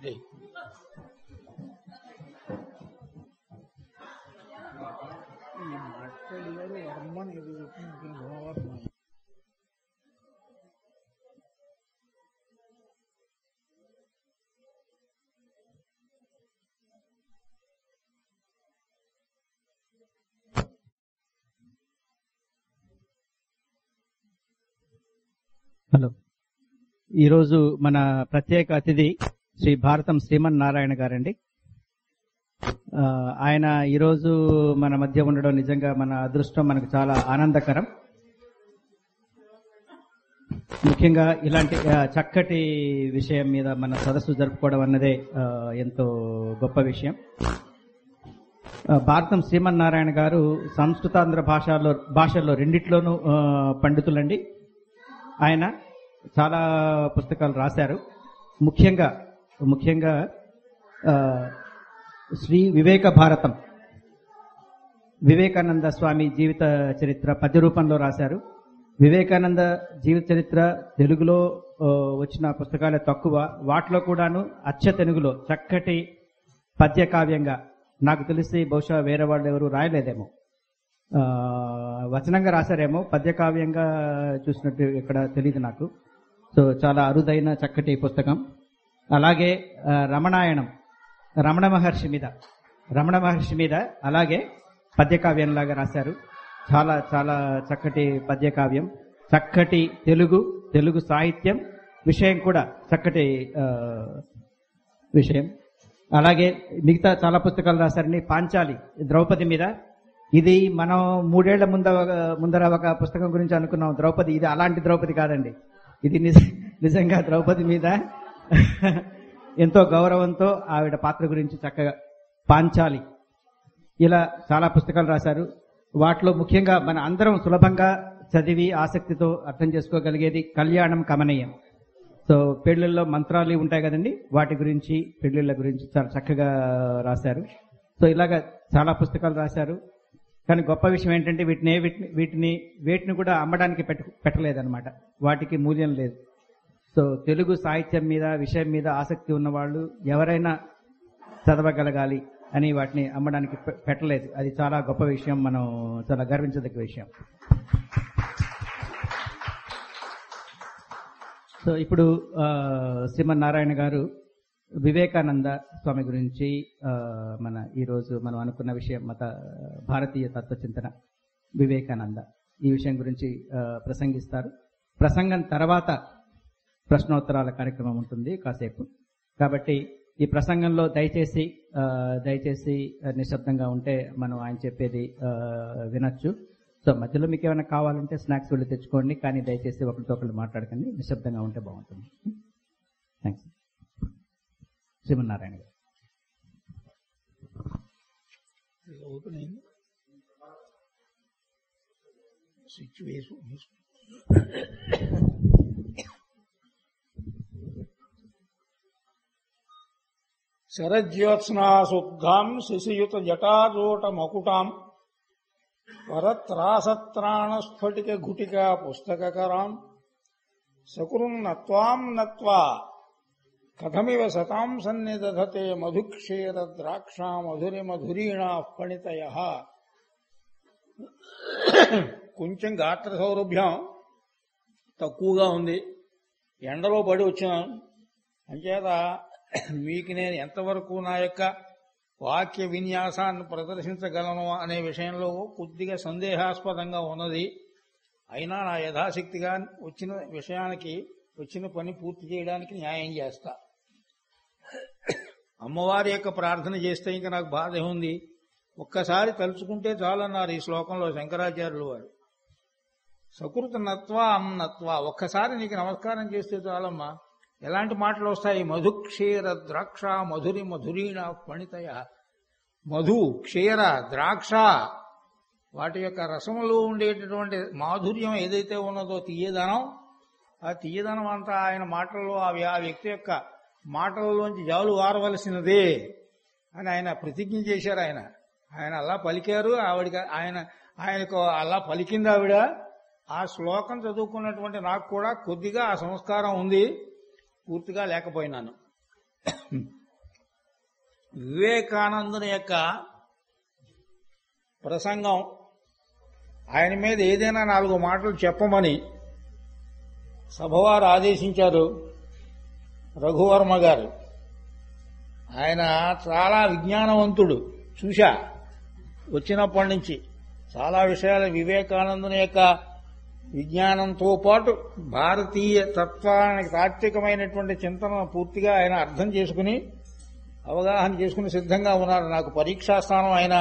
జై. ఈ మాట్లాడారు వర్మని ఏదో చెప్పిన భూవర్మ హలో ఈరోజు మన ప్రత్యేక అతిథి శ్రీ భారతం శ్రీమన్ నారాయణ గారండి ఆ, ఆయన ఈరోజు మన మధ్య ఉండడం నిజంగా మన అదృష్టం మనకు చాలా ఆనందకరం ముఖ్యంగా ఇలాంటి ఆ, చక్కటి విషయం మీద మన సదస్సు జరుపుకోవడం అన్నదే ఆ, ఎంతో గొప్ప విషయం ఆ, భారతం శ్రీమన్నారాయణ గారు సంస్కృతాంధ్ర భాషల్లో భాషల్లో రెండిట్లోనూ ఆ, పండితులండి ఆయన చాలా పుస్తకాలు రాశారు ముఖ్యంగా ముఖ్యంగా ఆ, శ్రీ వివేక భారతం వివేకానంద స్వామి జీవిత చరిత్ర పద్య రూపంలో రాశారు వివేకానంద జీవిత చరిత్ర తెలుగులో ఆ, వచ్చిన పుస్తకాలే తక్కువ వాటిలో కూడాను అచ్చ తెలుగులో చక్కటి పద్య కావ్యంగా నాకు తెలిసి బహుశా వేరే వాళ్ళు ఎవరు రాయలేదేమో ఆ, వచనంగా రాశారేమో పద్య కావ్యంగా చూసినట్టు ఇక్కడ తెలియదు నాకు సో చాలా అరుదైన చక్కటి పుస్తకం అలాగే ఆ, రమణాయణం రమణ మహర్షి మీద రమణ మహర్షి మీద అలాగే పద్యకావ్యంలాగా రాశారు చాలా చాలా చక్కటి పద్యకావ్యం చక్కటి తెలుగు తెలుగు సాహిత్యం విషయం కూడా చక్కటి ఆ, విషయం అలాగే మిగతా చాలా పుస్తకాలు రాశారని పాంచాలి ద్రౌపది మీద ఇది మనం మూడేళ్ల ముంద ముందర ఒక పుస్తకం గురించి అనుకున్నాం ద్రౌపది ఇది అలాంటి ద్రౌపది కాదండి ఇది నిజ- నిజంగా ద్రౌపది మీద ఎంతో గౌరవంతో ఆవిడ పాత్ర గురించి చక్కగా పాంచాలి ఇలా చాలా పుస్తకాలు రాశారు వాటిలో ముఖ్యంగా మన అందరం సులభంగా చదివి ఆసక్తితో అర్థం చేసుకోగలిగేది కళ్యాణం కమనీయం సో పెళ్లిళ్ళలో మంత్రాలు ఉంటాయి కదండి వాటి గురించి పెళ్లిళ్ళ గురించి చాలా చక్కగా రాశారు సో ఇలాగా చాలా పుస్తకాలు రాశారు కానీ గొప్ప విషయం ఏంటంటే వీటిని ఏ వీటిని వీటిని వీటిని కూడా అమ్మడానికి పెట్ట పెట్టలేదన్నమాట వాటికి మూల్యం లేదు సో తెలుగు సాహిత్యం మీద విషయం మీద ఆసక్తి ఉన్న వాళ్ళు ఎవరైనా చదవగలగాలి అని వాటిని అమ్మడానికి పె- పెట్టలేదు అది చాలా గొప్ప విషయం మనం చాలా గర్వించదగ్గ విషయం సో ఇప్పుడు ఆ, శ్రీమన్నారాయణ గారు వివేకానంద స్వామి గురించి ఆ, మన ఈరోజు మనం అనుకున్న విషయం మత భారతీయ తత్వచింతన వివేకానంద ఈ విషయం గురించి ఆ, ప్రసంగిస్తారు ప్రసంగం తర్వాత ప్రశ్నోత్తరాల కార్యక్రమం ఉంటుంది కాసేపు కాబట్టి ఈ ప్రసంగంలో దయచేసి ఆ, దయచేసి ఆ, నిశ్శబ్దంగా ఉంటే మనం ఆయన చెప్పేది ఆ, వినొచ్చు సో మధ్యలో మీకు ఏమైనా కావాలంటే స్నాక్స్ వెళ్ళి తెచ్చుకోండి కానీ దయచేసి ఒకరితో ఒకరు మాట్లాడకండి నిశ్శబ్దంగా ఉంటే బాగుంటుంది థ్యాంక్స్ శ్రీమన్నారాయణ గారు ఓపెన్ అయింది స్విచ్ వేసు వేసు. శరజ్యోత్స్నాశుద్ధాం శిశియుత జటాజోట మకుటాం పరత్రాసత్రాణ స్ఫటిక ఘుటికా పుస్తకకరాం సకురుం నత్వాం నత్వా కథమివ సతాం సన్నిదధతే మధుక్షీర ద్రాక్షా మధురి మధురీణా ఫణితయ కొంచెం గాత్ర సౌరభ్యం తక్కువగా ఉంది ఎండలో పడి వచ్చాను అంచేత మీకు నేను ఎంతవరకు నా యొక్క వాక్య విన్యాసాన్ని ప్రదర్శించగలను అనే విషయంలో కొద్దిగా సందేహాస్పదంగా ఉన్నది అయినా నా యథాశక్తిగా వచ్చిన విషయానికి వచ్చిన పని పూర్తి చేయడానికి న్యాయం చేస్తా అమ్మవారి యొక్క ప్రార్థన చేస్తే ఇంకా నాకు బాధ ఉంది ఒక్కసారి తలుచుకుంటే చాలన్నారు ఈ శ్లోకంలో శంకరాచార్యులు వారు సకృత నత్వా అన్నత్వా ఒక్కసారి నీకు నమస్కారం చేస్తే చాలమ్మా ఎలాంటి మాటలు వస్తాయి మధు క్షీర ద్రాక్ష మధురి మధురీణ ఫణితయ మధు క్షీర ద్రాక్ష వాటి యొక్క రసములో ఉండేటటువంటి మాధుర్యం ఏదైతే ఉన్నదో తీయదనం ఆ తీయదనం అంతా ఆయన మాటల్లో ఆ వ్య- ఆ వ్యక్తి యొక్క మాటలలోంచి జాలు వారవలసినదే అని ఆయన ప్రతిజ్ఞ చేశారు ఆయన ఆయన అలా పలికారు ఆవిడకి ఆయన ఆయనకు అలా పలికింది ఆవిడ ఆ శ్లోకం చదువుకున్నటువంటి నాకు కూడా కొద్దిగా ఆ సంస్కారం ఉంది పూర్తిగా లేకపోయినాను వివేకానందుని యొక్క ప్రసంగం ఆయన మీద ఏదైనా నాలుగు మాటలు చెప్పమని సభవారు ఆదేశించారు రఘువర్మ గారు ఆయన చాలా విజ్ఞానవంతుడు చూశా వచ్చినప్పటి నుంచి చాలా విషయాలు వివేకానందుని యొక్క విజ్ఞానంతో పాటు భారతీయ తత్వానికి తాత్వికమైనటువంటి చింతనను పూర్తిగా ఆయన అర్థం చేసుకుని అవగాహన చేసుకుని సిద్ధంగా ఉన్నారు నాకు పరీక్షా స్థానం ఆయన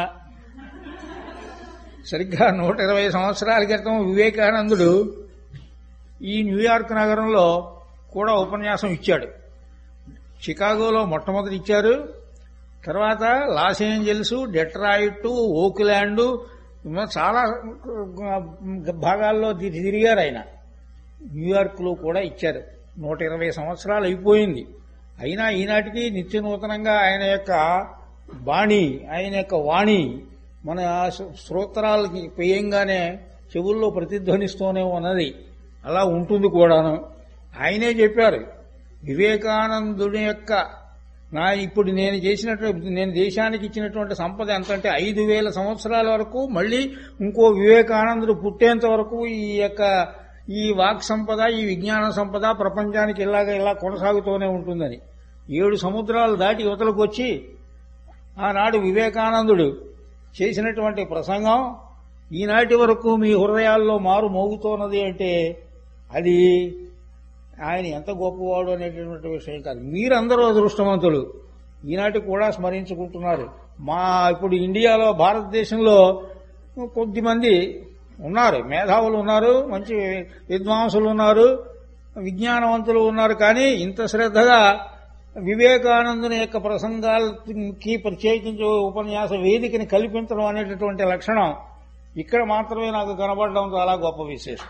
సరిగ్గా నూట ఇరవై సంవత్సరాల క్రితం వివేకానందుడు ఈ న్యూయార్క్ నగరంలో కూడా ఉపన్యాసం ఇచ్చాడు చికాగోలో మొట్టమొదటి ఇచ్చారు తర్వాత లాస్ ఏంజల్స్ డెట్రాయిట్ ఓక్లాండ్ ఇంకా చాలా భాగాల్లో తి- తిరిగారు ఆయన న్యూయార్క్ లో కూడా ఇచ్చారు నూట ఇరవై సంవత్సరాలు అయిపోయింది అయినా ఈనాటికి నిత్య నూతనంగా ఆయన యొక్క బాణి ఆయన యొక్క వాణి మన శ్రోత్రాలకి పేయంగానే చెవుల్లో ప్రతిధ్వనిస్తూనే ఉన్నది అలా ఉంటుంది కూడాను ఆయనే చెప్పారు వివేకానందుని యొక్క నా ఇప్పుడు నేను చేసినటువంటి నేను దేశానికి ఇచ్చినటువంటి సంపద ఎంతంటే ఐదు వేల సంవత్సరాల వరకు మళ్ళీ ఇంకో వివేకానందుడు పుట్టేంత వరకు ఈ యొక్క ఈ వాక్ సంపద ఈ విజ్ఞాన సంపద ప్రపంచానికి ఇలాగ ఇలా కొనసాగుతూనే ఉంటుందని ఏడు సముద్రాలు దాటి యువతలకు వచ్చి ఆనాడు వివేకానందుడు చేసినటువంటి ప్రసంగం ఈనాటి వరకు మీ హృదయాల్లో మారు మోగుతోన్నది అంటే అది ఆయన ఎంత గొప్పవాడు అనేటటువంటి విషయం కాదు మీరందరూ అదృష్టవంతులు ఈనాటి కూడా స్మరించుకుంటున్నారు మా ఇప్పుడు ఇండియాలో భారతదేశంలో కొద్దిమంది ఉన్నారు మేధావులు ఉన్నారు మంచి విద్వాంసులు ఉన్నారు విజ్ఞానవంతులు ఉన్నారు కానీ ఇంత శ్రద్ధగా వివేకానందుని యొక్క ప్రసంగాలకి ప్రత్యేకించి ఉపన్యాస వేదికని కల్పించడం అనేటటువంటి లక్షణం ఇక్కడ మాత్రమే నాకు కనబడడం చాలా గొప్ప విశేషం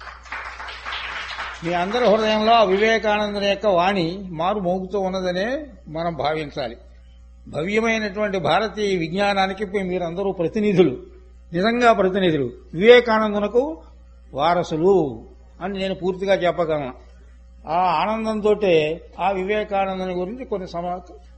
మీ అందరి హృదయంలో ఆ వివేకానందుని యొక్క వాణి మారు మోగుతూ ఉన్నదనే మనం భావించాలి భవ్యమైనటువంటి భారతీయ విజ్ఞానానికి ఇప్పుడు మీరందరూ ప్రతినిధులు నిజంగా ప్రతినిధులు వివేకానందునకు వారసులు అని నేను పూర్తిగా చెప్పగలను ఆ ఆనందంతో ఆ వివేకానందుని గురించి కొన్ని సమా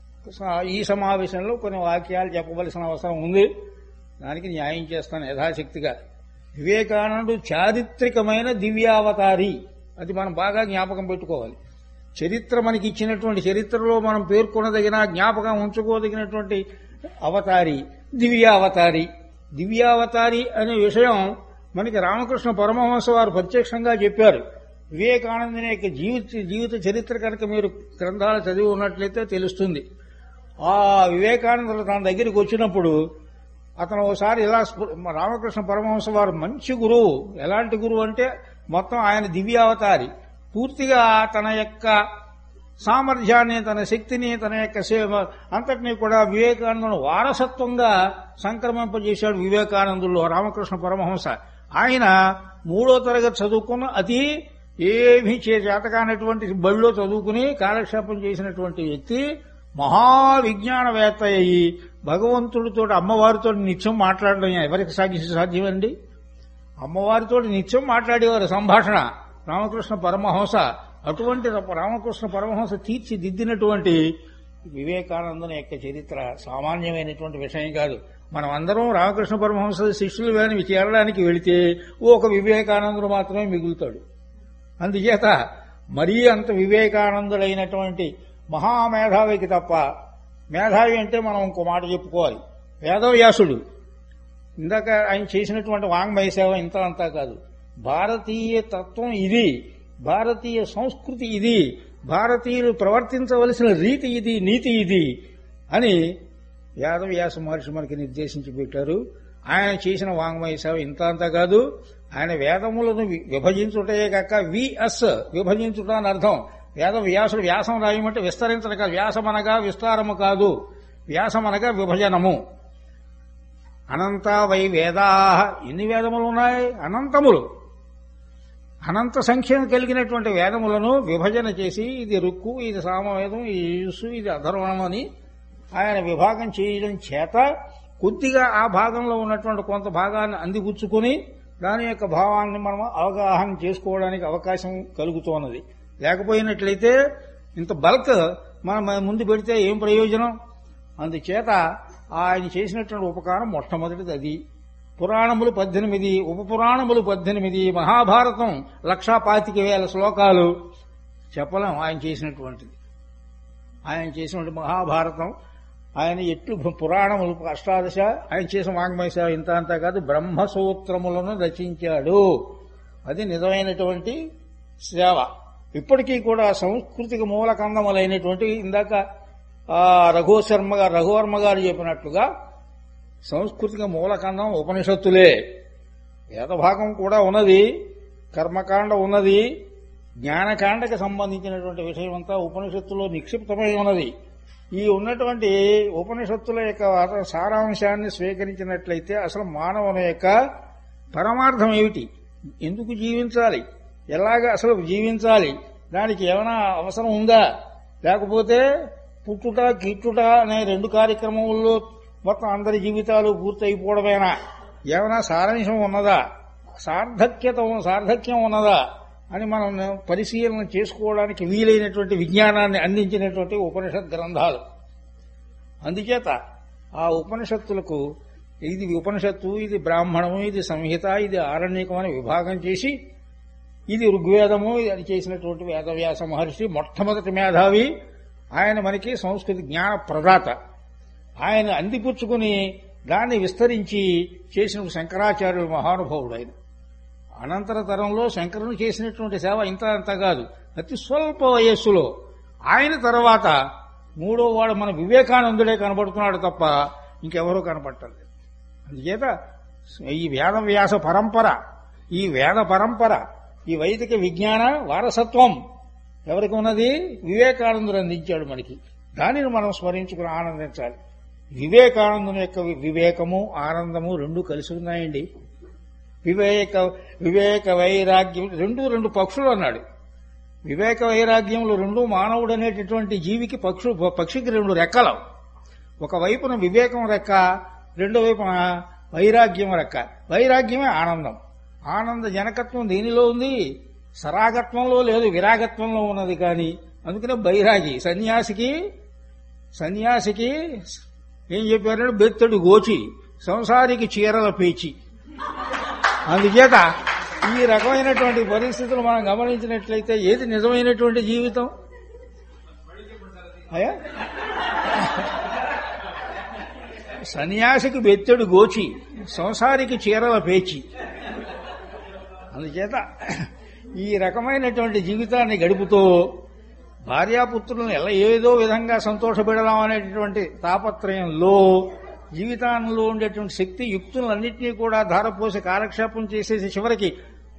ఈ సమావేశంలో కొన్ని వాక్యాలు చెప్పవలసిన అవసరం ఉంది దానికి న్యాయం చేస్తాను యథాశక్తిగా వివేకానందుడు చారిత్రకమైన దివ్యావతారి అది మనం బాగా జ్ఞాపకం పెట్టుకోవాలి చరిత్ర మనకి ఇచ్చినటువంటి చరిత్రలో మనం పేర్కొనదగిన జ్ఞాపకం ఉంచుకోదగినటువంటి అవతారి దివ్యావతారి దివ్యావతారి అనే విషయం మనకి రామకృష్ణ పరమహంస వారు ప్రత్యక్షంగా చెప్పారు వివేకానందుని యొక్క జీవిత జీవిత చరిత్ర కనుక మీరు గ్రంథాలు చదివి ఉన్నట్లయితే తెలుస్తుంది ఆ వివేకానందుడు తన దగ్గరికి వచ్చినప్పుడు అతను ఒకసారి ఇలా స్ఫు- రామకృష్ణ పరమహంస వారు మంచి గురువు ఎలాంటి గురువు అంటే మొత్తం ఆయన దివ్యావతారి పూర్తిగా తన యొక్క సామర్థ్యాన్ని తన శక్తిని తన యొక్క సేవ అంతటినీ కూడా వివేకానందుని వారసత్వంగా సంక్రమింపజేశాడు వివేకానందుల్లో రామకృష్ణ పరమహంస ఆయన మూడో తరగతి చదువుకున్న అతి ఏమీ చే చేతకానటువంటి బడిలో చదువుకుని కాలక్షేపం చేసినటువంటి వ్యక్తి మహావిజ్ఞానవేత్త అయ్యి భగవంతుడితో అమ్మవారితో నిత్యం మాట్లాడడం ఎవరికి సాధ్య సాధ్యమండి అమ్మవారితో నిత్యం మాట్లాడేవారు సంభాషణ రామకృష్ణ పరమహంస అటువంటి రామకృష్ణ పరమహంస తీర్చిదిద్దినటువంటి వివేకానందుని యొక్క చరిత్ర సామాన్యమైనటువంటి విషయం కాదు మనం అందరం రామకృష్ణ పరమహంస శిష్యులు కానీ చేరడానికి వెళితే ఓ ఒక వివేకానందుడు మాత్రమే మిగులుతాడు అందుచేత మరీ అంత వివేకానందుడైనటువంటి మహామేధావికి తప్ప మేధావి అంటే మనం ఇంకో మాట చెప్పుకోవాలి వేదవ్యాసుడు ఇందాక ఆయన చేసినటువంటి వాంగ్మయ సేవ ఇంత అంతా కాదు భారతీయ తత్వం ఇది భారతీయ సంస్కృతి ఇది భారతీయులు ప్రవర్తించవలసిన రీతి ఇది నీతి ఇది అని వేదవ్యాస మహర్షి మనకి నిర్దేశించి పెట్టారు ఆయన చేసిన వాంగ్మయ సేవ ఇంత అంతా కాదు ఆయన వేదములను వి- విభజించుటే కాక విఎస్ విభజించుట అని అర్థం వేద వ్యాసుడు వ్యాసం రాయమంటే విస్తరించడం కాదు వ్యాసం అనగా విస్తారము కాదు వ్యాసం అనగా విభజనము అనంత వై వేదా ఎన్ని వేదములు ఉన్నాయి అనంతములు అనంత సంఖ్యను కలిగినటువంటి వేదములను విభజన చేసి ఇది రుక్కు ఇది సామవేదం ఇది యూసు ఇది అధర్వణం అని ఆయన విభాగం చేయడం చేత కొద్దిగా ఆ భాగంలో ఉన్నటువంటి కొంత భాగాన్ని అందిపుచ్చుకుని దాని యొక్క భావాన్ని మనం అవగాహన చేసుకోవడానికి అవకాశం కలుగుతున్నది లేకపోయినట్లయితే ఇంత బల్క్ మనం మన ముందు పెడితే ఏం ప్రయోజనం అందుచేత ఆయన చేసినటువంటి ఉపకారం మొట్టమొదటిది అది పురాణములు పద్దెనిమిది ఉపపురాణములు పద్దెనిమిది మహాభారతం లక్షా పాతిక వేల శ్లోకాలు చెప్పలేం ఆయన చేసినటువంటిది ఆయన చేసినటువంటి మహాభారతం ఆయన ఎట్లు పురాణములు అష్టాదశ ఆయన చేసిన వాంగ్మయ సేవ ఇంత అంతా కాదు బ్రహ్మసూత్రములను రచించాడు అది నిజమైనటువంటి సేవ ఇప్పటికీ కూడా సంస్కృతికి మూలకందములైనటువంటి ఇందాక ఆ, రఘు శర్మ గారు రఘువర్మ గారు చెప్పినట్లుగా సంస్కృతికి మూలకందం ఉపనిషత్తులే వేదభాగం కూడా ఉన్నది కర్మకాండ ఉన్నది జ్ఞానకాండకి సంబంధించినటువంటి విషయం అంతా ఉపనిషత్తులో నిక్షిప్తమై ఉన్నది ఈ ఉన్నటువంటి ఉపనిషత్తుల యొక్క సారాంశాన్ని స్వీకరించినట్లయితే అసలు మానవుని యొక్క పరమార్థం ఏమిటి ఎందుకు జీవించాలి ఎలాగ అసలు జీవించాలి దానికి ఏమైనా అవసరం ఉందా లేకపోతే పుట్టుట గిట్టుట అనే రెండు కార్యక్రమముల్లో మొత్తం అందరి జీవితాలు పూర్తయిపోవడమేనా ఏమైనా సారాంశం ఉన్నదా సార్థక్యత సార్థక్యం ఉన్నదా అని మనం పరిశీలన చేసుకోవడానికి వీలైనటువంటి విజ్ఞానాన్ని అందించినటువంటి ఉపనిషత్ గ్రంథాలు అందుచేత ఆ ఉపనిషత్తులకు ఇది ఉపనిషత్తు ఇది బ్రాహ్మణము ఇది సంహిత ఇది ఆరణ్యకం అని విభాగం చేసి ఇది ఋగ్వేదము అని చేసినటువంటి వేదవ్యాస మహర్షి మొట్టమొదటి మేధావి ఆయన మనకి సంస్కృతి జ్ఞాన ప్రదాత ఆయన అందిపుచ్చుకుని దాన్ని విస్తరించి చేసిన శంకరాచార్యుడు మహానుభావుడు ఆయన అనంతర తరంలో శంకరుని చేసినటువంటి సేవ ఇంత అంత కాదు అతి స్వల్ప వయస్సులో ఆయన తర్వాత మూడో వాడు మన వివేకానందుడే కనబడుతున్నాడు తప్ప ఇంకెవరూ కనపడలేదు అందుచేత ఈ వేద వ్యాస పరంపర ఈ వేద పరంపర ఈ వైదిక విజ్ఞాన వారసత్వం ఎవరికి ఉన్నది వివేకానందుడు అందించాడు మనకి దానిని మనం స్మరించుకుని ఆనందించాలి వివేకానందుని యొక్క వివేకము ఆనందము రెండు కలిసి ఉన్నాయండి వివేక వివేక వైరాగ్యం రెండు రెండు పక్షులు అన్నాడు వివేక వైరాగ్యములు రెండు మానవుడు అనేటటువంటి జీవికి పక్షు పక్షికి రెండు రెక్కలు ఒకవైపున వివేకం రెక్క రెండో వైపున వైరాగ్యం రెక్క వైరాగ్యమే ఆనందం ఆనంద జనకత్వం దేనిలో ఉంది సరాగత్వంలో లేదు విరాగత్వంలో ఉన్నది కానీ అందుకనే బైరాగి సన్యాసికి సన్యాసికి ఏం చెప్పారంటే బెత్తడు గోచి సంసారికి చీరల పేచి అందుచేత ఈ రకమైనటువంటి పరిస్థితులు మనం గమనించినట్లయితే ఏది నిజమైనటువంటి జీవితం అయ్యా సన్యాసికి బెత్తడు గోచి సంసారికి చీరల పేచి అందుచేత ఈ రకమైనటువంటి జీవితాన్ని గడుపుతూ భార్యాపుత్రులను ఎలా ఏదో విధంగా సంతోషపెడదాం అనేటటువంటి తాపత్రయంలో జీవితాల్లో ఉండేటువంటి శక్తి యుక్తులన్నింటినీ కూడా ధారపోసి కాలక్షేపం చేసేసి చివరికి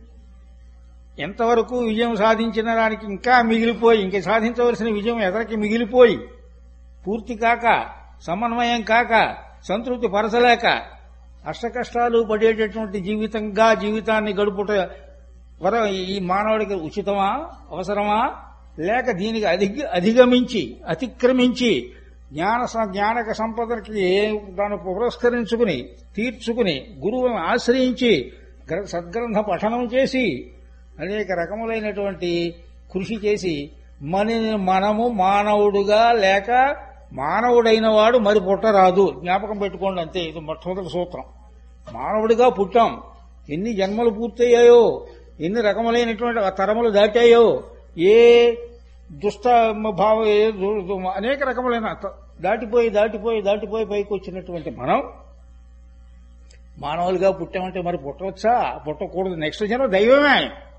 ఎంతవరకు విజయం సాధించిన దానికి ఇంకా మిగిలిపోయి ఇంక సాధించవలసిన విజయం ఎదరికి మిగిలిపోయి పూర్తి కాక సమన్వయం కాక సంతృప్తి పరచలేక అష్టకష్టాలు పడేటటువంటి జీవితంగా జీవితాన్ని గడుపుట వర ఈ మానవుడికి ఉచితమా అవసరమా లేక దీనికి అధిగ అధిగమించి అతిక్రమించి జ్ఞాన స- జ్ఞానక సంపదకి దాన్ని పురస్కరించుకుని తీర్చుకుని గురువులను ఆశ్రయించి గ్ర- సద్గ్రంథ పఠనం చేసి అనేక రకములైనటువంటి కృషి చేసి మన మనము మానవుడుగా లేక మానవుడైన వాడు మరి పుట్టరాదు జ్ఞాపకం పెట్టుకోండి అంతే ఇది మొట్టమొదటి సూత్రం మానవుడిగా పుట్టాం ఎన్ని జన్మలు పూర్తయ్యాయో ఎన్ని రకములైనటువంటి తరములు దాటాయో ఏ దుష్ట భావ ఏ దు- దు- అనేక రకములైన త- దాటిపోయి దాటిపోయి దాటిపోయి పైకి వచ్చినటువంటి మనం మానవులుగా పుట్టామంటే మరి పుట్టవచ్చా పుట్టకూడదు నెక్స్ట్ జన్మ దైవమే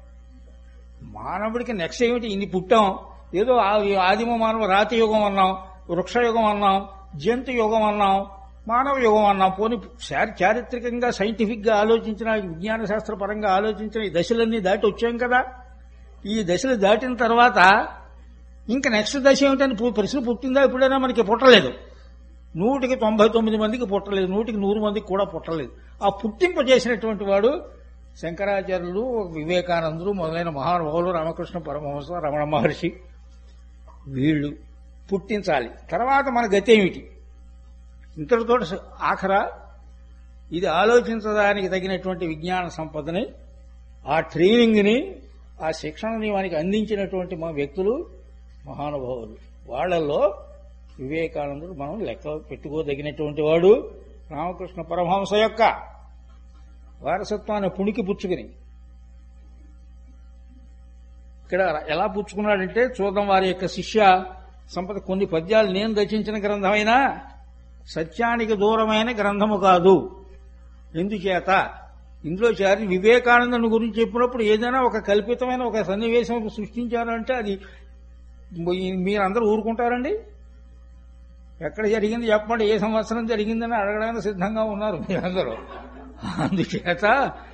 మానవుడికి నెక్స్ట్ ఏమిటి ఇన్ని పుట్టాం ఏదో ఆ- ఆదిమ మానవ రాతి యుగం అన్నాం వృక్ష యుగం అన్నాం జంతు యుగం అన్నాం మానవ యుగం అన్నాం పోని చారి- చారిత్రకంగా సైంటిఫిక్ గా ఆలోచించిన విజ్ఞాన శాస్త్ర పరంగా ఆలోచించిన ఈ దశలన్నీ దాటి వచ్చాం కదా ఈ దశలు దాటిన తర్వాత ఇంకా నెక్స్ట్ దశ ఏమిటని పు- ప్రశ్న పుట్టిందా ఎప్పుడైనా మనకి పుట్టలేదు నూటికి తొంభై తొమ్మిది మందికి పుట్టలేదు నూటికి నూరు మందికి కూడా పుట్టలేదు ఆ పుట్టింపు చేసినటువంటి వాడు శంకరాచార్యులు వివేకానందులు మొదలైన మహానుభావులు రామకృష్ణ పరమహంస రమణ మహర్షి వీళ్ళు పుట్టించాలి తర్వాత మన గతి ఏమిటి ఇంతటితో ఆఖర ఇది ఆలోచించడానికి తగినటువంటి విజ్ఞాన సంపదని ఆ ట్రైనింగ్ని ఆ శిక్షణని వానికి అందించినటువంటి మా వ్యక్తులు మహానుభావులు వాళ్ళల్లో వివేకానందుడు మనం లెక్క పెట్టుకోదగినటువంటి వాడు రామకృష్ణ పరమహంస యొక్క వారసత్వాన్ని పుణికి పుచ్చుకుని ఇక్కడ ఎలా పుచ్చుకున్నాడంటే చూద్దాం వారి యొక్క శిష్య సంపద కొన్ని పద్యాలు నేను రచించిన గ్రంథమైనా సత్యానికి దూరమైన గ్రంథము కాదు ఎందుచేత ఇందులో చేరి వివేకానందుని గురించి చెప్పినప్పుడు ఏదైనా ఒక కల్పితమైన ఒక సన్నివేశం సృష్టించారంటే అది మీరందరూ ఊరుకుంటారండి ఎక్కడ జరిగింది చెప్పండి ఏ సంవత్సరం జరిగిందని అడగడానికి సిద్ధంగా ఉన్నారు మీరందరూ అందుచేత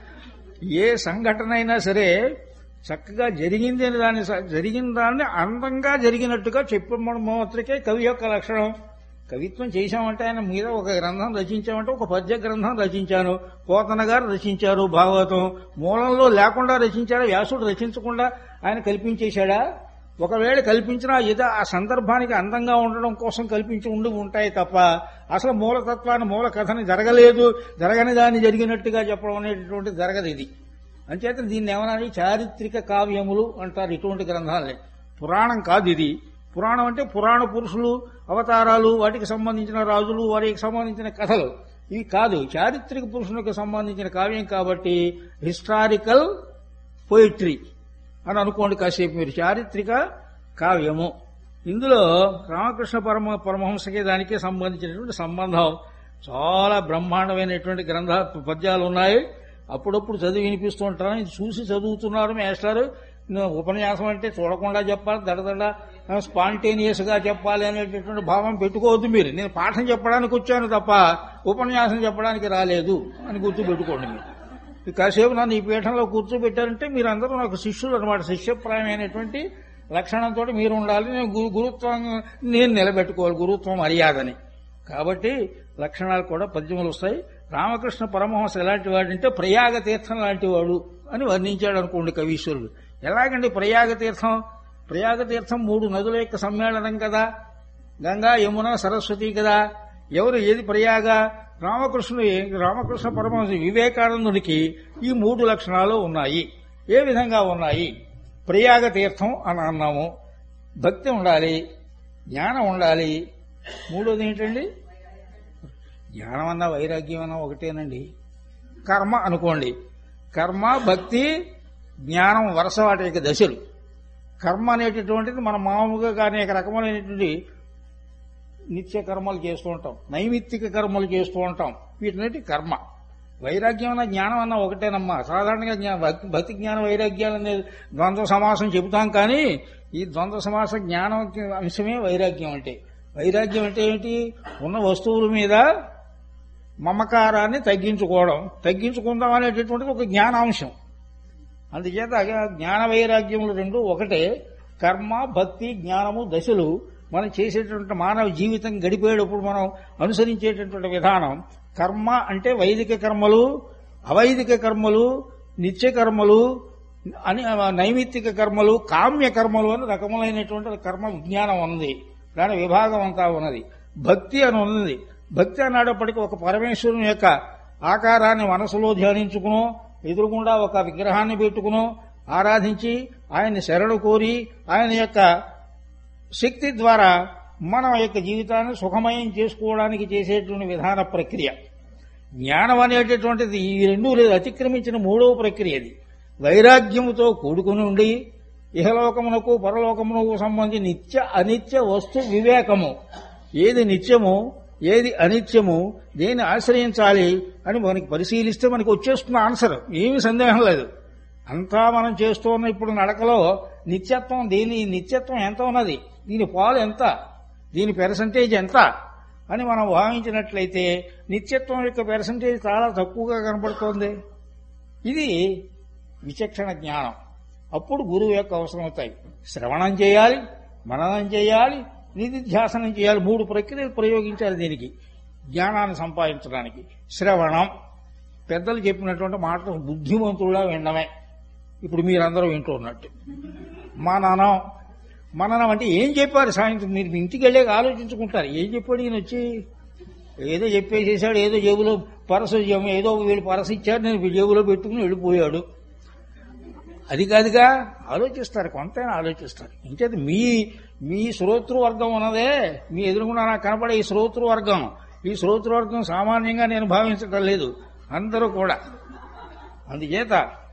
ఏ సంఘటన అయినా సరే చక్కగా జరిగింది అని దాన్ని స- జరిగిన దాన్ని అందంగా జరిగినట్టుగా చెప్పడం మాత్రకే కవి యొక్క లక్షణం కవిత్వం చేశామంటే ఆయన మీద ఒక గ్రంథం రచించామంటే ఒక పద్య గ్రంథం రచించాను పోతన గారు రచించారు భాగవతం మూలంలో లేకుండా రచించాడా వ్యాసుడు రచించకుండా ఆయన కల్పించేశాడా ఒకవేళ కల్పించినా ఏదో ఆ సందర్భానికి అందంగా ఉండడం కోసం కల్పించి ఉండి ఉంటాయి తప్ప అసలు మూలతత్వాన్ని మూల కథని జరగలేదు జరగని దాన్ని జరిగినట్టుగా చెప్పడం అనేటటువంటి జరగదు ఇది అంచేత దీన్ని ఏమనాలి చారిత్రక కావ్యములు అంటారు ఇటువంటి గ్రంథాలని పురాణం కాదు ఇది పురాణం అంటే పురాణ పురుషులు అవతారాలు వాటికి సంబంధించిన రాజులు వారికి సంబంధించిన కథలు ఇవి కాదు చారిత్రక పురుషులకు సంబంధించిన కావ్యం కాబట్టి హిస్టారికల్ పోయిట్రీ అని అనుకోండి కాసేపు మీరు చారిత్రక కావ్యము ఇందులో రామకృష్ణ పరమ పరమహంసకి దానికి సంబంధించినటువంటి సంబంధం చాలా బ్రహ్మాండమైనటువంటి గ్రంథ పద్యాలు ఉన్నాయి అప్పుడప్పుడు చదివి వినిపిస్తూ ఉంటాను ఇది చూసి చదువుతున్నారు మేస్టారు నువ్వు ఉపన్యాసం అంటే చూడకుండా చెప్పాలి దడదడ స్పాంటేనియస్ గా చెప్పాలి అనేటటువంటి భావం పెట్టుకోవద్దు మీరు నేను పాఠం చెప్పడానికి వచ్చాను తప్ప ఉపన్యాసం చెప్పడానికి రాలేదు అని గుర్తు పెట్టుకోండి మీరు ఈ కాసేపు నన్ను ఈ పీఠంలో కూర్చోబెట్టారంటే మీరందరూ నాకు శిష్యులు అనమాట శిష్యప్రాయమైనటువంటి లక్షణంతో మీరు ఉండాలి నేను గురు గురుత్వం నేను నిలబెట్టుకోవాలి గురుత్వం మర్యాదని కాబట్టి లక్షణాలు కూడా పద్యములు వస్తాయి రామకృష్ణ పరమహంస ఎలాంటి వాడంటే ప్రయాగ తీర్థం లాంటి వాడు అని వర్ణించాడు అనుకోండి కవీశ్వరుడు ఎలాగండి ప్రయాగ తీర్థం ప్రయాగ తీర్థం మూడు నదుల యొక్క సమ్మేళనం కదా గంగా యమున సరస్వతి కదా ఎవరు ఏది ప్రయాగ రామకృష్ణుడు రామకృష్ణ పరమహంస వివేకానందుడికి ఈ మూడు లక్షణాలు ఉన్నాయి ఏ విధంగా ఉన్నాయి ప్రయాగ తీర్థం అని అన్నాము భక్తి ఉండాలి జ్ఞానం ఉండాలి మూడోది ఏంటండి జ్ఞానం అన్నా వైరాగ్యం అన్నా ఒకటేనండి కర్మ అనుకోండి కర్మ భక్తి జ్ఞానం వరుస వాటి యొక్క దశలు కర్మ అనేటటువంటిది మన మామూలుగా అనేక రకములైనటువంటి నిత్య కర్మలు చేస్తూ ఉంటాం నైమిత్తిక కర్మలు చేస్తూ ఉంటాం వీటినటి కర్మ వైరాగ్యం అన్న జ్ఞానం అన్న ఒకటేనమ్మా సాధారణంగా జ్ఞా- భక్తి- భక్తి జ్ఞాన వైరాగ్యాలు అనేది ద్వంద్వ సమాసం చెబుతాం కానీ ఈ ద్వంద్వ సమాస జ్ఞానం అంశమే వైరాగ్యం అంటే వైరాగ్యం అంటే ఏంటి ఉన్న వస్తువుల మీద మమకారాన్ని తగ్గించుకోవడం తగ్గించుకుందాం అనేటటువంటిది ఒక జ్ఞానాంశం అందుచేత జ్ఞాన వైరాగ్యములు రెండు ఒకటే కర్మ భక్తి జ్ఞానము దశలు మనం చేసేటువంటి మానవ జీవితం గడిపేటప్పుడు మనం అనుసరించేటటువంటి విధానం కర్మ అంటే వైదిక కర్మలు అవైదిక కర్మలు నిత్య కర్మలు అని నైమిత్తిక కర్మలు కామ్య కర్మలు అని రకములైనటువంటి కర్మ విజ్ఞానం ఉన్నది దాని విభాగం అంతా ఉన్నది భక్తి అని ఉన్నది భక్తి అన్నప్పటికీ ఒక పరమేశ్వరుని యొక్క ఆకారాన్ని మనసులో ధ్యానించుకునో ఎదురుగుండా ఒక విగ్రహాన్ని పెట్టుకునో ఆరాధించి ఆయన్ని శరణు కోరి ఆయన యొక్క శక్తి ద్వారా మన యొక్క జీవితాన్ని సుఖమయం చేసుకోవడానికి చేసేటువంటి విధాన ప్రక్రియ జ్ఞానం అనేటటువంటిది ఈ రెండు లేదు అతిక్రమించిన మూడవ ప్రక్రియ అది వైరాగ్యముతో కూడుకుని ఉండి ఇహలోకమునకు పరలోకమునకు సంబంధించి నిత్య అనిత్య వస్తు వివేకము ఏది నిత్యము ఏది అనిత్యము దేన్ని ఆశ్రయించాలి అని మనకి పరిశీలిస్తే మనకి వచ్చేస్తున్న ఆన్సర్ ఏమీ సందేహం లేదు అంతా మనం చేస్తున్న ఇప్పుడు నడకలో నిత్యత్వం దీని నిత్యత్వం ఎంత ఉన్నది దీని పాలు ఎంత దీని పెర్సంటేజ్ ఎంత అని మనం భావించినట్లయితే నిత్యత్వం యొక్క పెర్సంటేజ్ చాలా తక్కువగా కనపడుతోంది ఇది విచక్షణ జ్ఞానం అప్పుడు గురువు యొక్క అవసరం అవుతాయి శ్రవణం చేయాలి మననం చేయాలి నిధిధ్యాసనం చేయాలి మూడు ప్రక్రియలు ప్రయోగించాలి దీనికి జ్ఞానాన్ని సంపాదించడానికి శ్రవణం పెద్దలు చెప్పినటువంటి మాటలు బుద్ధిమంతుడుగా వినడమే ఇప్పుడు మీరందరూ వింటూ ఉన్నట్టు మననం మననం అంటే ఏం చెప్పారు సాయంత్రం మీరు ఇంటికి వెళ్ళాక ఆలోచించుకుంటారు ఏం చెప్పాడు ఈయన వచ్చి ఏదో చెప్పేసేసాడు ఏదో జేబులో పరస ఏదో వీళ్ళు పరస ఇచ్చారు నేను జేబులో పెట్టుకుని వెళ్ళిపోయాడు అది కాదుగా ఆలోచిస్తారు కొంతైనా ఆలోచిస్తారు ఇంకేది మీ మీ శ్రోతృవర్గం ఉన్నదే మీ ఎదురుగుండా నాకు కనపడే ఈ శ్రోతృవర్గం ఈ శ్రోతృవర్గం సామాన్యంగా నేను భావించటం లేదు అందరూ కూడా అందుచేత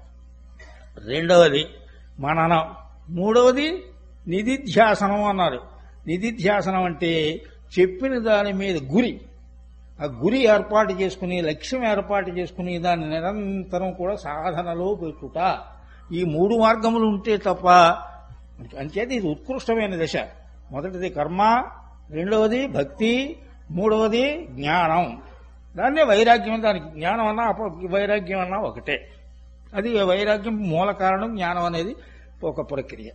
రెండవది మననం మూడవది నిధిధ్యాసనం అన్నారు నిధిధ్యాసనం అంటే చెప్పిన దాని మీద గురి ఆ గురి ఏర్పాటు చేసుకుని లక్ష్యం ఏర్పాటు చేసుకుని దాన్ని నిరంతరం కూడా సాధనలో పెట్టుట ఈ మూడు మార్గములు ఉంటే తప్ప అంచేత ఇది ఉత్కృష్టమైన దశ మొదటిది కర్మ రెండవది భక్తి మూడవది జ్ఞానం దాన్నే వైరాగ్యం దానికి జ్ఞానం అన్నా అప వైరాగ్యం అన్నా ఒకటే అది వైరాగ్యం మూల కారణం జ్ఞానం అనేది ఒక ప్రక్రియ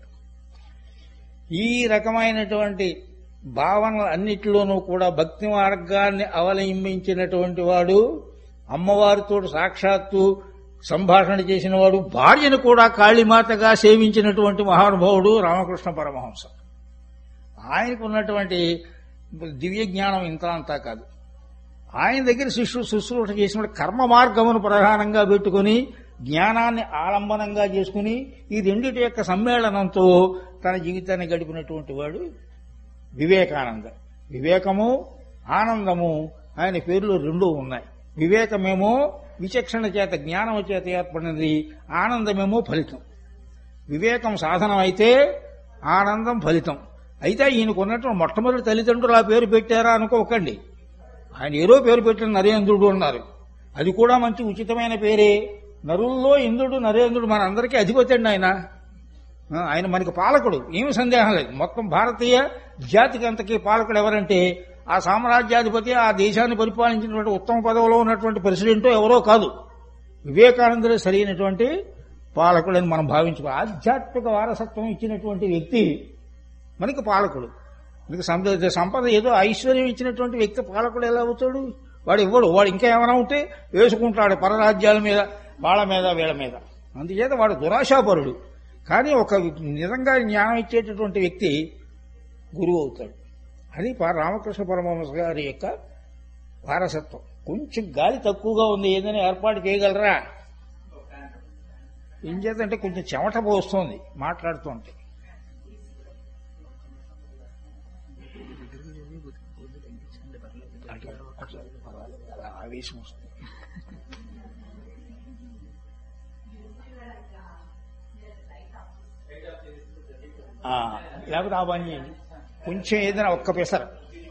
ఈ రకమైనటువంటి భావనలు అన్నిటిలోనూ కూడా భక్తి మార్గాన్ని అవలంబించినటువంటి వాడు అమ్మవారితో సాక్షాత్తు సంభాషణ చేసిన వాడు భార్యను కూడా కాళీమాతగా సేవించినటువంటి మహానుభావుడు రామకృష్ణ పరమహంస ఆయనకు ఉన్నటువంటి దివ్య జ్ఞానం ఇంత అంతా కాదు ఆయన దగ్గర శిష్యుడు శుశ్రూష చేసినప్పుడు కర్మ మార్గమును ప్రధానంగా పెట్టుకుని జ్ఞానాన్ని ఆలంబనంగా చేసుకుని ఈ రెండిటి యొక్క సమ్మేళనంతో తన జీవితాన్ని గడిపినటువంటి వాడు వివేకానంద వివేకము ఆనందము ఆయన పేర్లు రెండూ ఉన్నాయి వివేకమేమో విచక్షణ చేత జ్ఞానం చేత ఏర్పడినది ఆనందమేమో ఫలితం వివేకం సాధనం అయితే ఆనందం ఫలితం అయితే ఈయనకు ఉన్నటువంటి మొట్టమొదటి తల్లిదండ్రులు ఆ పేరు పెట్టారా అనుకోకండి ఆయన ఏదో పేరు పెట్టిన నరేంద్రుడు అన్నారు అది కూడా మంచి ఉచితమైన పేరే నరుల్లో ఇంద్రుడు నరేంద్రుడు మన అందరికీ అధిపతి అండి ఆయన ఆ, ఆయన మనకి పాలకుడు ఏమి సందేహం లేదు మొత్తం భారతీయ జాతికి అంతకీ పాలకుడు ఎవరంటే ఆ సామ్రాజ్యాధిపతి ఆ దేశాన్ని పరిపాలించినటువంటి ఉత్తమ పదవిలో ఉన్నటువంటి ప్రెసిడెంటో ఎవరో కాదు వివేకానందుడే సరైనటువంటి పాలకుడని మనం భావించుకో ఆధ్యాత్మిక వారసత్వం ఇచ్చినటువంటి వ్యక్తి మనకి పాలకుడు మనకి సంపద సంపద ఏదో ఐశ్వర్యం ఇచ్చినటువంటి వ్యక్తి పాలకుడు ఎలా అవుతాడు వాడు ఇవ్వడు వాడు ఇంకా ఏమైనా ఉంటే వేసుకుంటాడు పరరాజ్యాల మీద వాళ్ళ మీద వీళ్ళ మీద అందుచేత వాడు దురాశాపరుడు కానీ ఒక నిజంగా జ్ఞానం ఇచ్చేటటువంటి వ్యక్తి గురువు అవుతాడు అది పా- రామకృష్ణ పరమహంస గారి యొక్క వారసత్వం కొంచెం గాలి తక్కువగా ఉంది ఏదైనా ఏర్పాటు చేయగలరా ఏం చేద్దంటే కొంచెం చెమట పోస్తుంది మాట్లాడుతుంటే అట్లా పర్వాలేదు. అలా ఆవేశం వస్తుంది ఆ, లేకపోతే ఆ పని చేయండి కొంచెం ఏదైనా ఒక్క పెసర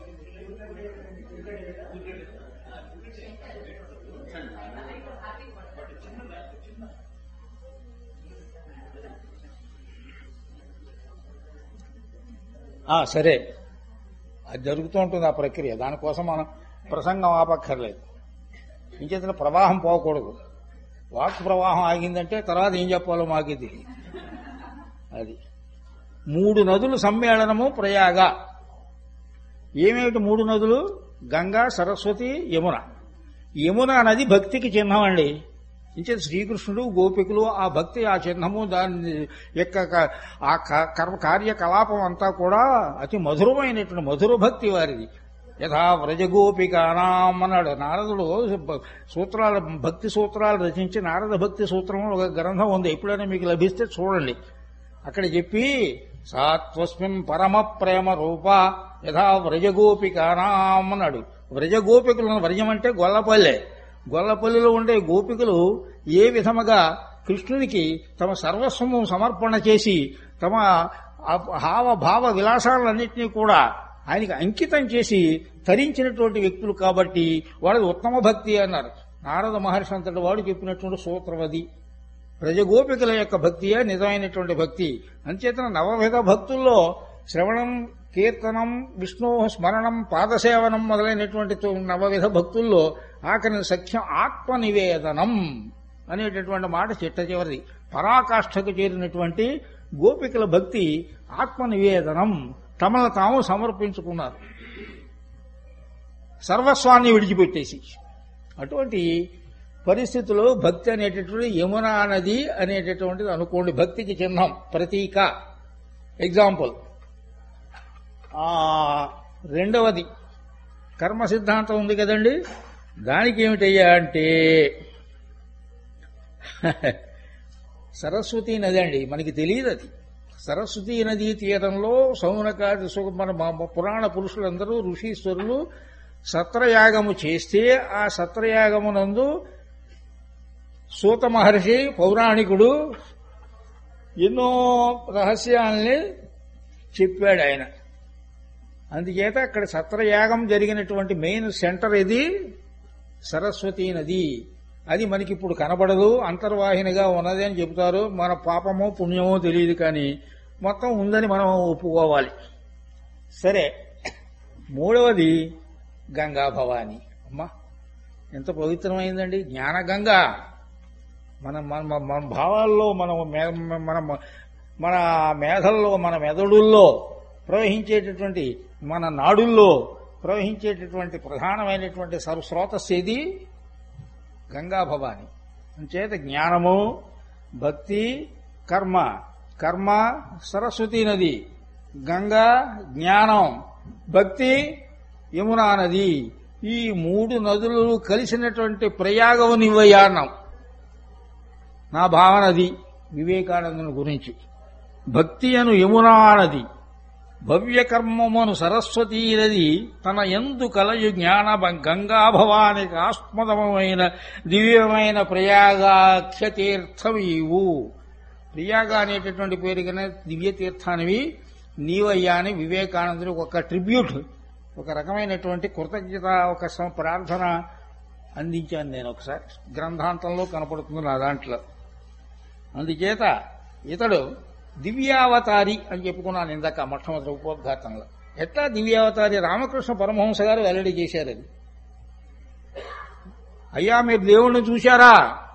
ఆ, సరే అది జరుగుతూ ఉంటుంది ఆ ప్రక్రియ దానికోసం మనం ప్రసంగం ఆపక్కర్లేదు ఇంకేతన ప్రవాహం పోకూడదు వాక్ ప్రవాహం ఆగిందంటే తర్వాత ఏం చెప్పాలో మాకే తెలియదు అది మూడు నదులు సమ్మేళనము ప్రయాగ ఏమేమిటి మూడు నదులు గంగా సరస్వతి యమున యమున నది భక్తికి చిహ్నం అండి ఇంకే శ్రీకృష్ణుడు గోపికులు ఆ భక్తి ఆ చిహ్నము దాని యొక్క క- ఆ క- కర్మ కార్యకలాపం అంతా కూడా అతి మధురమైనటువంటి మధుర భక్తి వారిది యథా వ్రజగోపికానాం అన్నాడు నారదుడు బ- సూత్రాలు భక్తి సూత్రాలు రచించి నారద భక్తి సూత్రం ఒక గ్రంథం ఉంది ఎప్పుడైనా మీకు లభిస్తే చూడండి అక్కడ చెప్పి సాత్వస్మిన్ పరమ ప్రేమ రూప యథా వ్రజగోపికానాం అన్నాడు వ్రజగోపికలను వ్రజం అంటే గొల్లపల్లె గొల్లపల్లిలో ఉండే గోపికలు ఏ విధముగా కృష్ణునికి తమ సర్వస్వము సమర్పణ చేసి తమ ఆ- హావ భావ విలాసాలన్నింటినీ కూడా ఆయనకి అంకితం చేసి తరించినటువంటి వ్యక్తులు కాబట్టి వాళ్ళది ఉత్తమ భక్తి అన్నారు నారద మహర్షి అంతటి వాడు చెప్పినటువంటి సూత్రవది ప్రజగోపికల యొక్క భక్తియే నిజమైనటువంటి భక్తి అంచేతన నవవిధ భక్తుల్లో శ్రవణం కీర్తనం విష్ణు స్మరణం పాదసేవనం మొదలైనటువంటి తొ- నవవిధ భక్తుల్లో ఆఖరి సఖ్యం ఆత్మ నివేదనం అనేటటువంటి మాట చిట్ట చివరిది పరాకాష్ఠకు చేరినటువంటి గోపికల భక్తి ఆత్మ నివేదనం తమను తాము సమర్పించుకున్నారు సర్వస్వాన్ని విడిచిపెట్టేసి అటువంటి పరిస్థితుల్లో భక్తి అనేటటువంటి యమునా నది అనేటటువంటిది అనుకోండి భక్తికి చిహ్నం ప్రతీక ఎగ్జాంపుల్ ఆ, రెండవది కర్మ సిద్ధాంతం ఉంది కదండి దానికి ఏమిటయ్యా అంటే సరస్వతి నది అండి మనకి తెలియదు అది సరస్వతీ నదీ తీరంలో సౌనకాది సు- మన మా- పురాణ పురుషులందరూ ఋషీశ్వరులు సత్రయాగము చేస్తే ఆ సత్రయాగమునందు సూత మహర్షి పౌరాణికుడు ఎన్నో రహస్యాల్ని చెప్పాడు ఆయన అందుచేత అక్కడ సత్రయాగం జరిగినటువంటి మెయిన్ సెంటర్ ఇది సరస్వతీ నది అది మనకి ఇప్పుడు కనబడదు అంతర్వాహినిగా ఉన్నది అని చెబుతారు మన పాపమో పుణ్యమో తెలియదు కానీ మొత్తం ఉందని మనం ఒప్పుకోవాలి సరే మూడవది గంగా భవాని అమ్మా ఎంత పవిత్రమైందండి జ్ఞానగంగా మన మన మన- మన భావాల్లో మన మే- మన మన మేధల్లో మన మెదడుల్లో ప్రవహించేటటువంటి మన నాడుల్లో ప్రవహించేటటువంటి ప్రధానమైనటువంటి సర్వస్రోతస్సు ఏది గంగా భవాని అంచేత జ్ఞానము భక్తి కర్మ కర్మ సరస్వతీ నది గంగా జ్ఞానం భక్తి యమునా నది ఈ మూడు నదులు కలిసినటువంటి ప్రయాగము నివయానం నా భావన అది వివేకానందుని గురించి భక్తి అను యమునా నది భవ్య కర్మమును సరస్వతీ నది తన ఎందు కలయు జ్ఞాన బ- గంగాభవానికి ఆస్పదమైన దివ్యమైన ప్రయాగాఖ్య తీర్థమీవు ప్రయాగ అనేటటువంటి పేరు కన్నా దివ్య తీర్థానివి నీవయ్యా అని వివేకానందుడు ఒక ట్రిబ్యూట్ ఒక రకమైనటువంటి కృతజ్ఞత ఒక సం- ప్రార్థన అందించాను నేను ఒకసారి గ్రంథాంతంలో కనపడుతుంది నా దాంట్లో అందుచేత ఇతడు దివ్యావతారి అని చెప్పుకున్నాను ఇందాక మొట్టమొదటి ఉపోద్ఘాతంలో ఎట్లా దివ్యావతారి రామకృష్ణ పరమహంస గారు వెల్లడి చేశారు అది అయ్యా మీరు దేవుణ్ణి చూశారా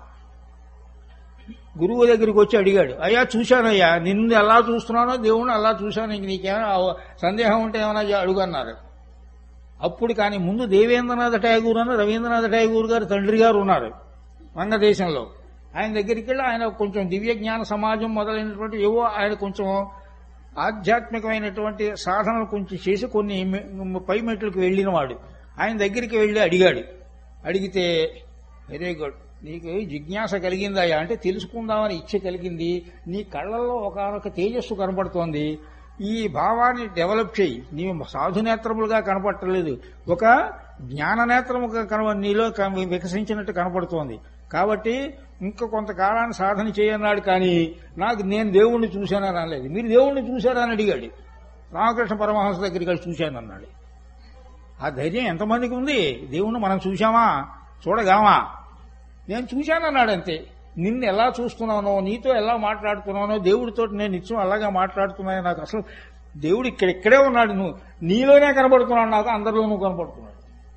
గురువు దగ్గరికి వచ్చి అడిగాడు అయ్యా చూశానయ్యా నిన్ను ఎలా చూస్తున్నానో దేవుణ్ణి అలా చూశాను ఇంక నీకేమైనా అవ- సందేహం ఉంటే ఏమైనా అడుగు అన్నారు అప్పుడు కానీ ముందు దేవేంద్రనాథ్ ఠాగూర్ అని రవీంద్రనాథ్ ఠాగూర్ గారు తండ్రి గారు ఉన్నారు వంగదేశంలో ఆయన దగ్గరికి వెళ్ళి ఆయన కొంచెం దివ్య జ్ఞాన సమాజం మొదలైనటువంటి ఏవో ఆయన కొంచెం ఆధ్యాత్మికమైనటువంటి సాధనలు కొంచెం చేసి కొన్ని మె- పై మెట్లకు వెళ్ళినవాడు ఆయన దగ్గరికి వెళ్ళి అడిగాడు అడిగితే వెరీ గుడ్ నీకు జిజ్ఞాస కలిగిందయ్యా అంటే తెలుసుకుందామని ఇచ్చ కలిగింది నీ కళ్ళల్లో ఒకనొక తేజస్సు కనపడుతోంది ఈ భావాన్ని డెవలప్ చేయి నీవు సాధునేత్రములుగా కనపడలేదు ఒక జ్ఞాననేత్రముగా కన నీలో క- వికసించినట్టు కనపడుతోంది కాబట్టి ఇంకా కొంతకాలాన్ని సాధన చేయన్నాడు కానీ నాకు నేను దేవుణ్ణి చూశానని అనలేదు మీరు దేవుణ్ణి చూశారని అడిగాడు రామకృష్ణ పరమహంస దగ్గరికి వెళ్ళి చూశానన్నాడు ఆ ధైర్యం ఎంతమందికి ఉంది దేవుణ్ణి మనం చూశామా చూడగామా నేను చూశానన్నాడు అంతే నిన్ను ఎలా చూస్తున్నానో నీతో ఎలా మాట్లాడుతున్నానో దేవుడితో నేను నిత్యం అలాగా మాట్లాడుతున్నానో నాకు అసలు దేవుడు ఇక్కడ ఇక్కడే ఉన్నాడు నువ్వు నీలోనే కనబడుతున్నాడు నాకు అందరిలోనూ కనబడుతున్నాడు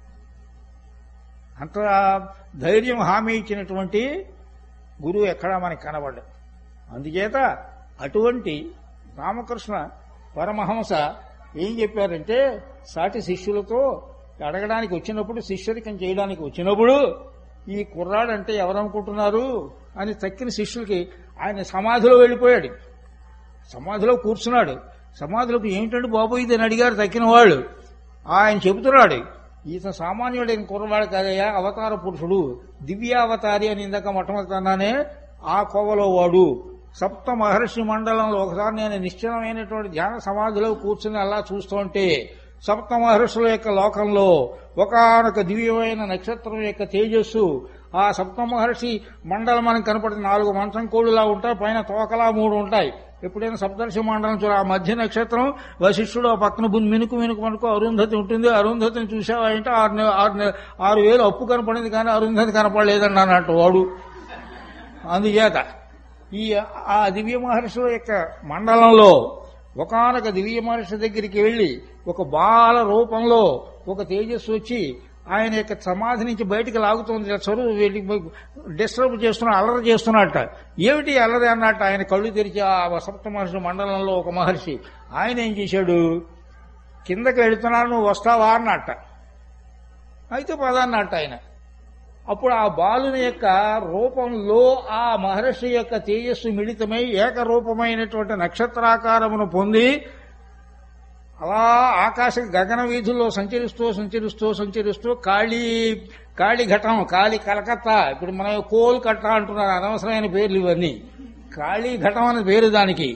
అంత ధైర్యం హామీ ఇచ్చినటువంటి గురువు ఎక్కడా మనకి కనబడ్డాడు అందుచేత అటువంటి రామకృష్ణ పరమహంస ఏం చెప్పారంటే సాటి శిష్యులతో అడగడానికి వచ్చినప్పుడు శిష్యరికం చేయడానికి వచ్చినప్పుడు ఈ కుర్రాడంటే ఎవరనుకుంటున్నారు అని తక్కిన శిష్యులకి ఆయన సమాధిలో వెళ్ళిపోయాడు సమాధిలో కూర్చున్నాడు సమాధిలోకి ఏమిటంటే బాబు ఇది అని అడిగారు తక్కిన వాళ్ళు ఆయన చెబుతున్నాడు ఈత సామాన్యుడైన కుర్రవాడు కాదయ్యా అవతార పురుషుడు దివ్యావతారి అని ఇందాక మొట్టమొదటన్నానే ఆ కోవలో వాడు సప్త మహర్షి మండలంలో ఒకసారి నేను నిశ్చలమైనటువంటి ధ్యాన సమాధిలో కూర్చుని అలా చూస్తుంటే సప్త మహర్షుల యొక్క లోకంలో ఒకనొక దివ్యమైన నక్షత్రం యొక్క తేజస్సు ఆ సప్త మహర్షి మండలం మనకు కనపడుతుంది నాలుగు మంచం కోడులా ఉంటాయి పైన తోకలా మూడు ఉంటాయి ఎప్పుడైనా సప్తర్షి మండలం చూడ ఆ మధ్య నక్షత్రం వశిష్ఠుడు ఆ పక్కన బున్ మినుకు మినుకు మనకు అరుంధతి ఉంటుంది అరుంధతిని చూసావా అంటే ఆరు నె- ఆరు నె- ఆరు వేలు అప్పు కనపడింది కానీ అరుంధతి కనపడలేదండి అన్నట్టు వాడు అందుచేత ఈ ఆ దివ్య మహర్షుల యొక్క మండలంలో ఒకనొక దివ్య మహర్షి దగ్గరికి వెళ్లి ఒక బాల రూపంలో ఒక తేజస్సు వచ్చి ఆయన యొక్క సమాధి నుంచి బయటికి లాగుతోంది చదువు వెళ్ళి డిస్టర్బ్ చేస్తున్నా అల్లరి చేస్తున్నట్ట ఏమిటి అల్లరి అన్నట్టు ఆయన కళ్ళు తెరిచి ఆ సప్త మహర్షి మండలంలో ఒక మహర్షి ఆయన ఏం చేశాడు కిందకి వెళుతున్నాను నువ్వు వస్తావా అన్నట్ట అయితే పదన్నట్ట ఆయన అప్పుడు ఆ బాలుని యొక్క రూపంలో ఆ మహర్షి యొక్క తేజస్సు మిళితమై ఏకరూపమైనటువంటి నక్షత్రాకారమును పొంది అలా ఆకాశ గగన వీధుల్లో సంచరిస్తూ సంచరిస్తూ సంచరిస్తూ కాళీ కాళీఘటం కాళీ కలకత్తా ఇప్పుడు మనం కోల్కత్తా అంటున్నారు అనవసరమైన పేర్లు ఇవన్నీ కాళీఘటం అనే పేరు దానికి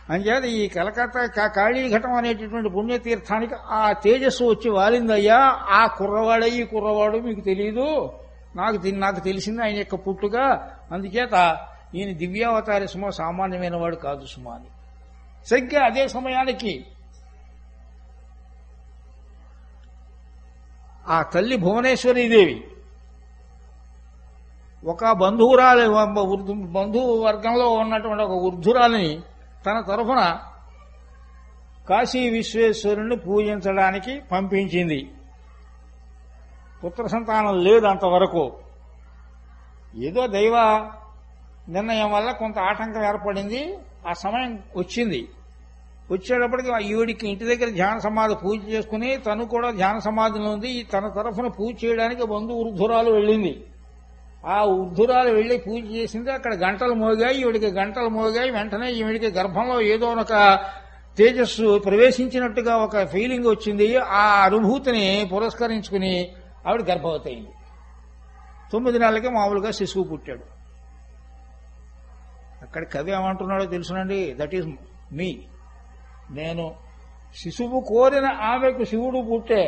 అంచేత ఈ కలకత్తా కా- కాళీఘటం అనేటటువంటి పుణ్యతీర్థానికి ఆ తేజస్సు వచ్చి వాలిందయ్యా ఆ కుర్రవాడే ఈ కుర్రవాడు మీకు తెలియదు నాకు తె- నాకు తెలిసింది ఆయన యొక్క పుట్టుక అందుచేత ఈయన దివ్యావతారి సుమ సామాన్యమైన వాడు కాదు సుమా అని సరిగ్గా అదే సమయానికి ఆ తల్లి భువనేశ్వరీదేవి ఒక బంధువురాలి వృద్ధు బంధువు వర్గంలో ఉన్నటువంటి ఒక వృద్ధురాలిని తన తరఫున కాశీ విశ్వేశ్వరుణ్ణి పూజించడానికి పంపించింది పుత్ర సంతానం లేదు అంతవరకు ఏదో దైవ నిర్ణయం వల్ల కొంత ఆటంకం ఏర్పడింది ఆ సమయం వచ్చింది వచ్చేటప్పటికి ఆ ఈవిడికి ఇంటి దగ్గర ధ్యాన సమాధి పూజ చేసుకుని తను కూడా ధ్యాన సమాధిలో ఉంది ఈ తన తరఫున పూజ చేయడానికి బంధు వృద్ధురాలు వెళ్ళింది ఆ వృద్ధురాలు వెళ్లి పూజ చేసింది అక్కడ గంటలు మోగాయి ఈవిడికి గంటలు మోగాయి వెంటనే ఈవిడికి గర్భంలో ఏదో ఒక తేజస్సు ప్రవేశించినట్టుగా ఒక ఫీలింగ్ వచ్చింది ఆ అనుభూతిని పురస్కరించుకుని ఆవిడ గర్భవతి అయింది తొమ్మిది నెలలకి మామూలుగా శిశువు పుట్టాడు అక్కడ కవి ఏమంటున్నాడో తెలుసునండి దట్ ఈస్ మీ నేను శిశువు కోరిన ఆమెకు శివుడు పుట్టే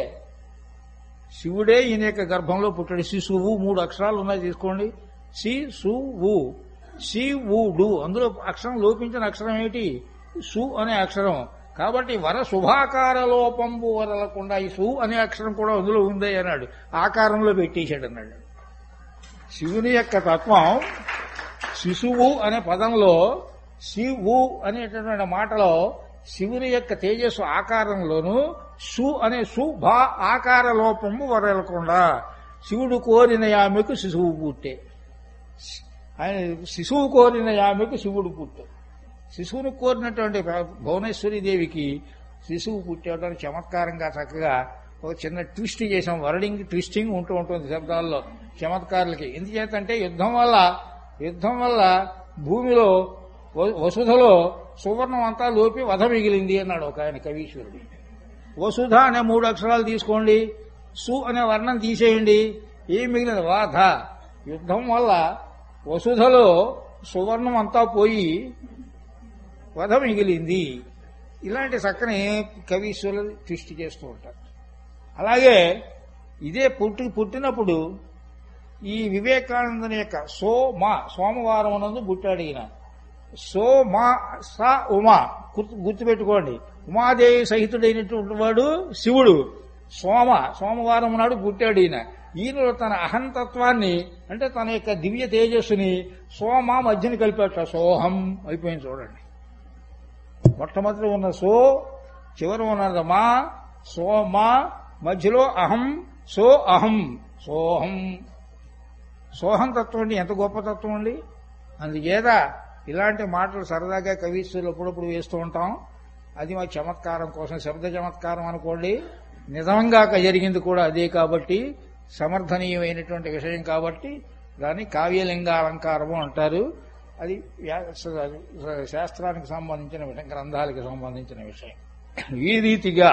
శివుడే ఈయన యొక్క గర్భంలో పుట్టాడు శిశువు మూడు అక్షరాలు ఉన్నాయి తీసుకోండి సి సు వు సి డు అందులో అక్షరం లోపించిన అక్షరం ఏమిటి సు అనే అక్షరం కాబట్టి వర శుభాకార లోపంబు వరలకుండా ఈ సు అనే అక్షరం కూడా అందులో ఉంది అన్నాడు ఆకారంలో పెట్టేశాడు అన్నాడు శివుని యొక్క తత్వం శిశువు అనే పదంలో శివు అనేటటువంటి మాటలో శివుని యొక్క తేజస్సు ఆకారంలోను సు అనే సు భా ఆకార లోపము వరలకుండా శివుడు కోరిన ఆమెకు శిశువు పుట్టే ఆయన శిశువు కోరిన ఆమెకు శివుడు పుట్టే శిశువును కోరినటువంటి భువనేశ్వరి దేవికి శిశువు పుట్టేయడం చమత్కారంగా చక్కగా ఒక చిన్న ట్విస్ట్ చేసాం వర్డింగ్ ట్విస్టింగ్ ఉంటూ ఉంటుంది శబ్దాల్లో చమత్కారులకి ఎందుచేతంటే యుద్ధం వల్ల యుద్ధం వల్ల భూమిలో వ- వసుధలో సువర్ణం అంతా లోపి వధ మిగిలింది అన్నాడు ఒక ఆయన కవీశ్వరుడు వసుధ అనే మూడు అక్షరాలు తీసుకోండి సు అనే వర్ణం తీసేయండి ఏం మిగిలింది వాధ యుద్ధం వల్ల వసుధలో సువర్ణం అంతా పోయి వధ మిగిలింది ఇలాంటి చక్కని కవీశ్వరులు ట్విస్ట్ చేస్తూ ఉంటారు అలాగే ఇదే పుట్టి పుట్టినప్పుడు ఈ వివేకానందుని యొక్క సో మా సోమవారం నందు పుట్టాడు ఈయన సో మా స ఉమా గుర్తు గుర్తుపెట్టుకోండి ఉమాదేవి సహితుడైనటువంటి వాడు శివుడు సోమ సోమవారం నాడు పుట్టాడు ఈయన ఈయనలో తన అహంతత్వాన్ని అంటే తన యొక్క దివ్య తేజస్సుని సోమ మధ్యని కలిపేట సోహం అయిపోయింది చూడండి మొట్టమొదటి ఉన్న సో చివరి ఉన్నది మా సో మా మధ్యలో అహం సో అహం సోహం సోహం తత్వం అండి ఎంత గొప్ప తత్వం అండి అందుచేత ఇలాంటి మాటలు సరదాగా కవీశ్వరులు అప్పుడప్పుడు వేస్తూ ఉంటాం అది మా చమత్కారం కోసం శబ్ద చమత్కారం అనుకోండి నిజంగా జరిగింది కూడా అదే కాబట్టి సమర్థనీయమైనటువంటి విషయం కాబట్టి దాన్ని కావ్యలింగ అలంకారము అంటారు అది వ్యా- స- శాస్త్రానికి సంబంధించిన విషయం గ్రంథాలకు సంబంధించిన విషయం ఈ రీతిగా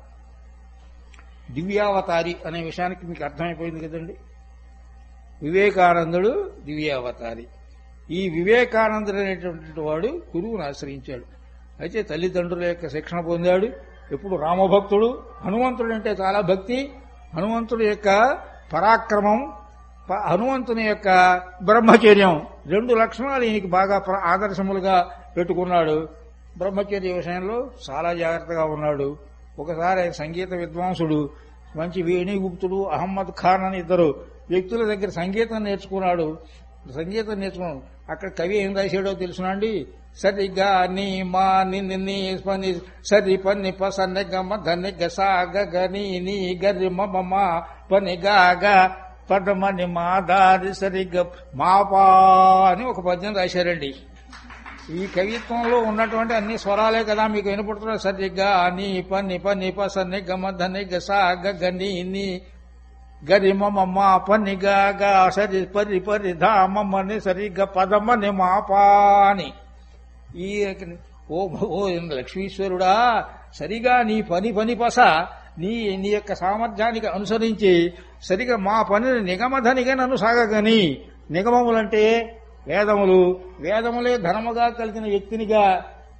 దివ్యావతారి అనే విషయానికి మీకు అర్థమైపోయింది కదండి వివేకానందుడు దివ్యావతారి ఈ వివేకానందుడు అనేటువంటి వాడు గురువును ఆశ్రయించాడు అయితే తల్లిదండ్రుల యొక్క శిక్షణ పొందాడు ఎప్పుడు రామభక్తుడు హనుమంతుడు అంటే చాలా భక్తి హనుమంతుడి యొక్క పరాక్రమం ప- హనుమంతుని యొక్క బ్రహ్మచర్యం రెండు లక్షణాలు ఈయనకి బాగా ప్ర- ఆదర్శములుగా పెట్టుకున్నాడు బ్రహ్మచర్య విషయంలో చాలా జాగ్రత్తగా ఉన్నాడు ఒకసారి ఆయన సంగీత విద్వాంసుడు మంచి వేణిగుప్తుడు అహమ్మద్ ఖాన్ అని ఇద్దరు వ్యక్తుల దగ్గర సంగీతం నేర్చుకున్నాడు సంగీతం నేర్చుకున్నాడు అక్కడ కవి ఏం రాశాడో తెలుసునండి సరిగా నీ మా నిన్ని నీ పని సరి పని పసన్ని గమ ధని గసా గని నీ గరి మమ మా పని గాగ పదమని మా దారి సరిగ్గా మాపా అని ఒక పద్యం రాశారండి ఈ కవిత్వంలో ఉన్నటువంటి అన్ని స్వరాలే కదా మీకు వినపడుతున్నాయి సరిగ్గా నీ పని పని పసన్ని గమ ధని గసా గని నీ గరి మమ్మ పని గాగా సరి పరి పరి ధామని సరిగ్గా పదమని మాపాని ఈ ఓ ఓ లక్ష్మీశ్వరుడా సరిగా నీ పని పని పస నీ నీ యొక్క సామర్థ్యానికి అనుసరించి సరిగా మా పనిని నిగమధనిగా నన్ను సాగగని నిగమములంటే వేదములు వేదములే ధర్మగా కలిగిన వ్యక్తినిగా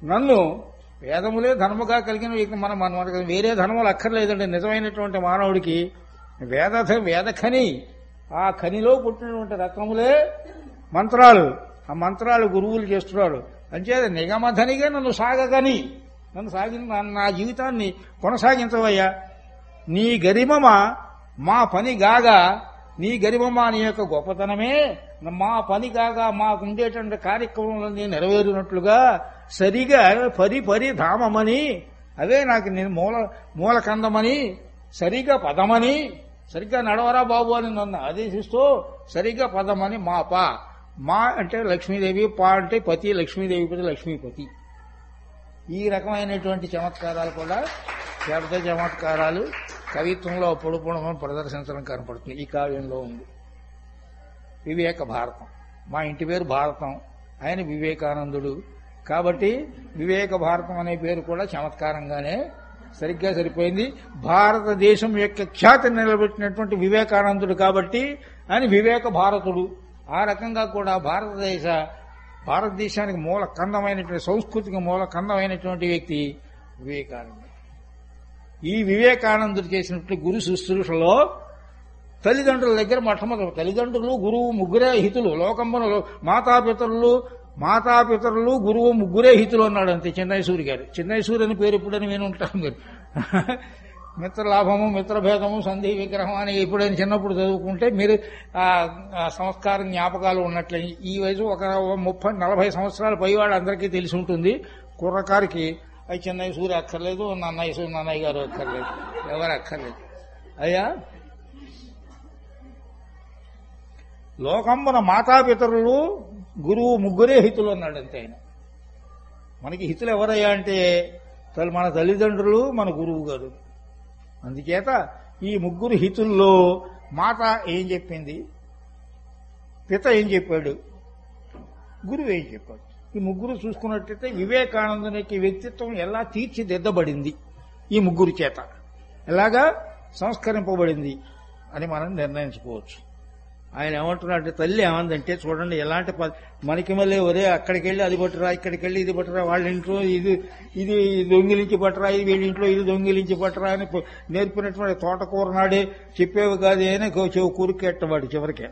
నన్ను వేదములే ధర్మగా కలిగిన ఇక మనం మన మనకు వేరే ధర్మాలు అక్కర్లేదండి నిజమైనటువంటి మానవుడికి వేద వేదఖని ఆ ఖనిలో పుట్టినటువంటి రత్నములే మంత్రాలు ఆ మంత్రాలు గురువులు చేస్తున్నాడు అంచేత నిగమధనిగా నన్ను సాగగని నన్ను సాగి నా- నా జీవితాన్ని కొనసాగించవయ్యా నీ గరిమమ మా పని గాగా నీ గరిమమ నీ యొక్క గొప్పతనమే మా పని కాగా మాకుండేటువంటి కార్యక్రమాలన్నీ నెరవేరినట్లుగా సరిగా పరి పరి ధామమని అవే నాకు నేను మూల మూలకందమని సరిగా పదమని సరిగ్గా నడవరా బాబు అని నన్ను ఆదేశిస్తూ సరిగ్గా పదమని మా పా మా అంటే లక్ష్మీదేవి పా అంటే పతి లక్ష్మీదేవి పతి లక్ష్మీపతి ఈ రకమైనటువంటి చమత్కారాలు కూడా శబ్ద చమత్కారాలు కవిత్వంలో పొడుపుణం ప్రదర్శించడం కనపడుతుంది ఈ కావ్యంలో ఉంది వివేక భారతం మా ఇంటి పేరు భారతం ఆయన వివేకానందుడు కాబట్టి వివేక భారతం అనే పేరు కూడా చమత్కారంగానే సరిగ్గా సరిపోయింది భారతదేశం యొక్క ఖ్యాతి నిలబెట్టినటువంటి వివేకానందుడు కాబట్టి ఆయన వివేక భారతుడు ఆ రకంగా కూడా భారతదేశ భారతదేశానికి మూల కందమైనటువంటి సంస్కృతికి మూల కందమైనటువంటి వ్యక్తి వివేకానందుడు ఈ వివేకానందుడు చేసినటువంటి గురు శుశ్రూషలో తల్లిదండ్రుల దగ్గర మొట్టమొదటి తల్లిదండ్రులు గురువు ముగ్గురే హితులు లోకంబున మాతాపితరులు మాతాపితరులు గురువు ముగ్గురే హితులు అన్నాడు అంతే చెన్నైసూరి గారు చెన్నైసూరి అని పేరు ఎప్పుడని విని ఉంటాను మీరు మిత్రలాభము మిత్రభేదము సంధి విగ్రహం అని ఎప్పుడైనా చిన్నప్పుడు చదువుకుంటే మీరు ఆ ఆ సంస్కారం జ్ఞాపకాలు ఉన్నట్లే ఈ వయసు ఒక ముప్పై నలభై సంవత్సరాల పైవాడు అందరికీ తెలిసి ఉంటుంది కుర్రకారికి అవి చెన్నై సూర్య అక్కర్లేదు నన్నయ్య సూర్య నన్నయ్య గారు అక్కర్లేదు ఎవరు అక్కర్లేదు అయ్యా లోకంబున మాతాపితరులు గురువు ముగ్గురే హితులు అన్నాడు అంతే ఆయన మనకి హితులు ఎవరయ్యా అంటే తల్లి మన తల్లిదండ్రులు మన గురువు గారు అందుచేత ఈ ముగ్గురు హితుల్లో మాత ఏం చెప్పింది పిత ఏం చెప్పాడు గురువు ఏం చెప్పాడు ఈ ముగ్గురు చూసుకున్నట్టయితే వివేకానందునికి వ్యక్తిత్వం ఎలా తీర్చిదిద్దబడింది ఈ ముగ్గురు చేత ఎలాగా సంస్కరింపబడింది అని మనం నిర్ణయించుకోవచ్చు ఆయన ఏమంటున్నాడంటే తల్లి ఏమందంటే చూడండి ఎలాంటి ప- మనకి మళ్ళీ ఒరే అక్కడికి వెళ్ళి అది పట్టురా ఇక్కడికి వెళ్ళి ఇది పట్టురా వాళ్ళ ఇంట్లో ఇది ఇది దొంగిలించి పట్టరా ఇది వీళ్ళ ఇంట్లో ఇది దొంగిలించి పట్టరా అని పొ- నేర్పినటువంటి తోటకూర నాడే చెప్పేవి కాదు అని చెవు కూరుకెట్టవాడు చివరికి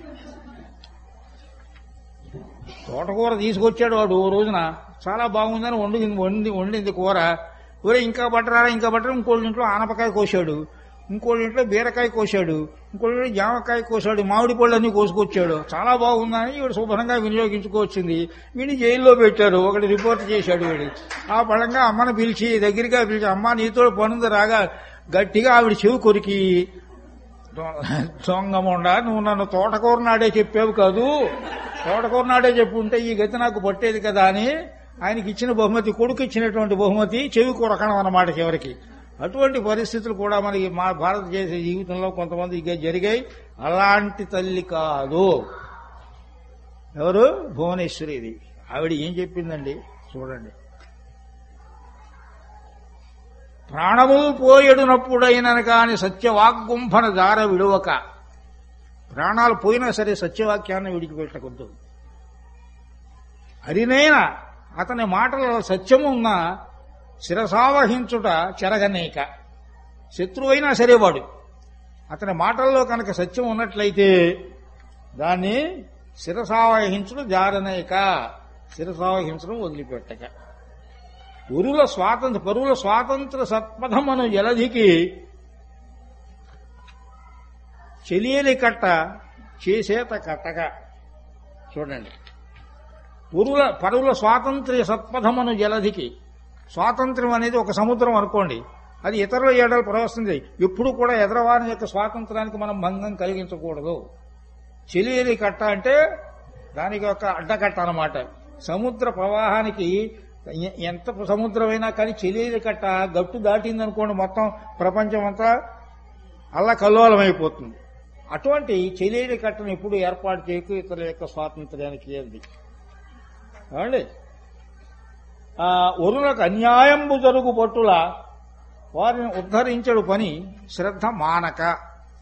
తోటకూర తీసుకొచ్చాడు వాడు ఓ రోజున చాలా బాగుందని వండింది వండి వండింది కూర ఒరే ఇంకా పట్టరా ఇంకా పట్టరా ఇంకోళ్ళ ఇంట్లో ఆనపకాయ కోసాడు ఇంకోళ్ళ ఇంట్లో బీరకాయ కోసాడు ఇంకోళ్ళ ఇంట్లో జామకాయ కోసాడు మామిడి పళ్ళన్నీ కోసుకొచ్చాడు చాలా బాగుందని వీడు శుభ్రంగా వినియోగించుకోవచ్చింది వీడిని జైల్లో పెట్టారు ఒకటి రిపోర్ట్ చేశాడు వీడు ఆ పడంగా అమ్మను పిలిచి దగ్గరగా పిలిచి అమ్మ నీతో పనుంది రాగా గట్టిగా ఆవిడ చెవి కొరికి దొంగముండా నువ్వు నన్ను తోటకూర నాడే చెప్పావు కాదు తోటకూర నాడే చెప్పుంటే ఈ గతి నాకు పట్టేది కదా అని ఆయనకి ఇచ్చిన బహుమతి కొడుకు ఇచ్చినటువంటి బహుమతి చెవి కొరకడం అన్నమాట చివరికి అటువంటి పరిస్థితులు కూడా మనకి మా భారతదేశ జీవితంలో కొంతమంది ఇక జరిగాయి అలాంటి తల్లి కాదు ఎవరు భువనేశ్వరిది ఆవిడ ఏం చెప్పిందండి చూడండి ప్రాణములు పోయడునప్పుడైనను కాని సత్యవాగ్గుంభన దార విడువక ప్రాణాలు పోయినా సరే సత్యవాక్యాన్ని విడిచిపెట్టకూడదు అరినైనా అతని మాటలలో సత్యము ఉన్న శిరసావహించుట చెరగనేక శత్రువైనా సరే వాడు అతని మాటల్లో కనుక సత్యం ఉన్నట్లయితే దాన్ని శిరసావహించుడు జారనేక శిరసావహించడం వదిలిపెట్టక ఉరుల స్వాతంత్ర పరువుల స్వాతంత్ర సత్పథమను జలధికి చెలియలి కట్ట చేసేత కట్టగా చూడండి పురుల పరువుల స్వాతంత్ర్య సత్పథమను జలధికి స్వాతంత్ర్యం అనేది ఒక సముద్రం అనుకోండి అది ఇతరుల ఏడలు ప్రవస్తుంది ఎప్పుడు కూడా ఎదరవారి యొక్క స్వాతంత్రానికి మనం భంగం కలిగించకూడదు చెలియలి కట్ట అంటే దానికి ఒక అడ్డకట్ట అన్నమాట సముద్ర ప్రవాహానికి ఎ- ఎంత సముద్రమైనా కానీ చెలియలి కట్ట గట్టు దాటిందనుకోండి మొత్తం ప్రపంచం అంతా అల్లకల్లోలం అయిపోతుంది అటువంటి చెలియలి కట్టను ఎప్పుడు ఏర్పాటు చేయకు ఇతరుల యొక్క స్వాతంత్ర్యానికి అది ఏమండి ఆ వరులకు అన్యాయంబు జరుగు పట్టుల వారిని ఉద్ధరించడు పని శ్రద్ధ మానక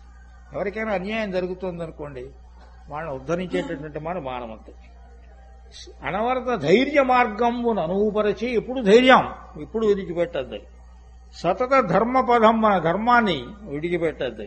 ఎవరికైనా అన్యాయం జరుగుతుందనుకోండి వాళ్ళని ఉద్ధరించేటటువంటి మన మానవంతు అనవరత ధైర్య మార్గంబును అనువుపరచి ఎప్పుడు ధైర్యం ఇప్పుడు విడిచిపెట్టద్దు సతత ధర్మపదం మన ధర్మాన్ని విడిచిపెట్టద్దు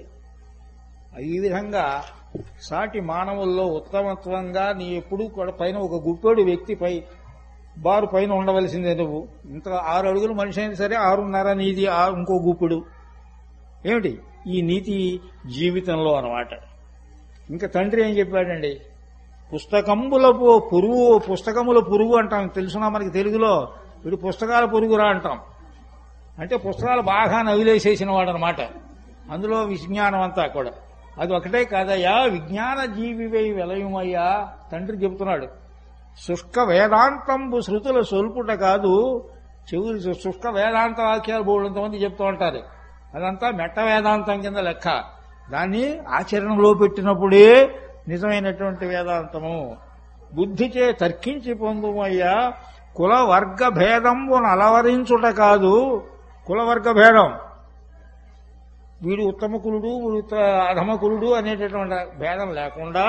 ఈ విధంగా సాటి మానవుల్లో ఉత్తమత్వంగా నీ ఎప్పుడూ కూడా పైన ఒక గుప్పెడు వ్యక్తిపై బారు పైన ఉండవలసిందే నువ్వు ఇంత ఆరు అడుగులు మనిషి అయినా సరే ఆరున్నర నీది ఆ- ఇంకో గుప్పెడు ఏమిటి ఈ నీతి జీవితంలో అన్నమాట ఇంకా తండ్రి ఏం చెప్పాడండి పుస్తకంబుల పు- పురుగు పుస్తకముల పురుగు అంటాం తెలుసునా మనకి తెలుగులో వీడు పుస్తకాల పురుగురా అంటాం అంటే పుస్తకాలు బాగా నవిలేసేసిన వాడు అనమాట అందులో విజ్ఞానం అంతా కూడా అది ఒకటే కాదయ్యా విజ్ఞాన జీవివై వెలయుమయ్యా తండ్రి చెబుతున్నాడు శుష్క వేదాంతంబు శృతుల సొల్పుట కాదు చెవులు శుష్క వేదాంత వాక్యాలు బోళ్ళంతమంది చెప్తూ ఉంటారు అదంతా మెట్ట వేదాంతం కింద లెక్క దాన్ని ఆచరణలో పెట్టినప్పుడే నిజమైనటువంటి వేదాంతము బుద్ధిచే తర్కించి పొందుమయ్యా కుల వర్గ భేదంబును అలవరించుట కాదు కుల వర్గ భేదం వీడు ఉత్తమ కులుడు వీడు ఉత్త- అధమ కులుడు అనేటటువంటి భేదం లేకుండా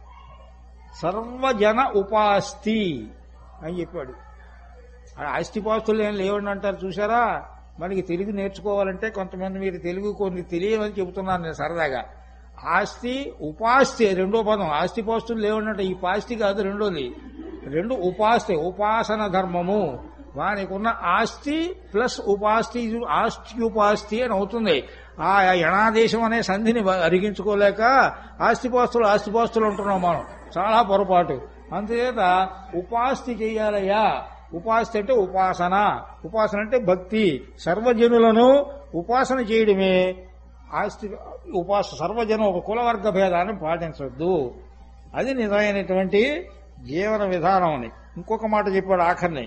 సర్వజన ఉపాస్తి అని చెప్పాడు ఆ ఆస్తిపాస్తులు ఏం లేవండి అంటారు చూసారా మనకి తెలుగు నేర్చుకోవాలంటే కొంతమంది మీరు తెలుగు కొన్ని తెలియమని చెబుతున్నాను నేను సరదాగా ఆస్తి ఉపాస్తి రెండో పదం ఆస్తిపాస్తులు లేవంటే ఈ పాస్తి కాదు రెండోది రెండు ఉపాస్తి ఉపాసన ధర్మము వానికి ఉన్న ఆస్తి ప్లస్ ఉపాస్తి ఆస్తి ఉపాస్తి అని అవుతుంది ఆ యణాదేశం అనే సంధిని అరిగించుకోలేక ఆస్తిపాస్తులు ఆస్తిపాస్తులు ఉంటున్నాం మనం చాలా పొరపాటు అందుచేత ఉపాస్తి చేయాలయ్యా ఉపాస్తి అంటే ఉపాసన ఉపాసన అంటే భక్తి సర్వజనులను ఉపాసన చేయడమే ఆస్తి ఉపాస సర్వజన ఒక కులవర్గ భేదాన్ని పాటించొద్దు అది నిజమైనటువంటి జీవన విధానం అని ఇంకొక మాట చెప్పాడు ఆఖరిని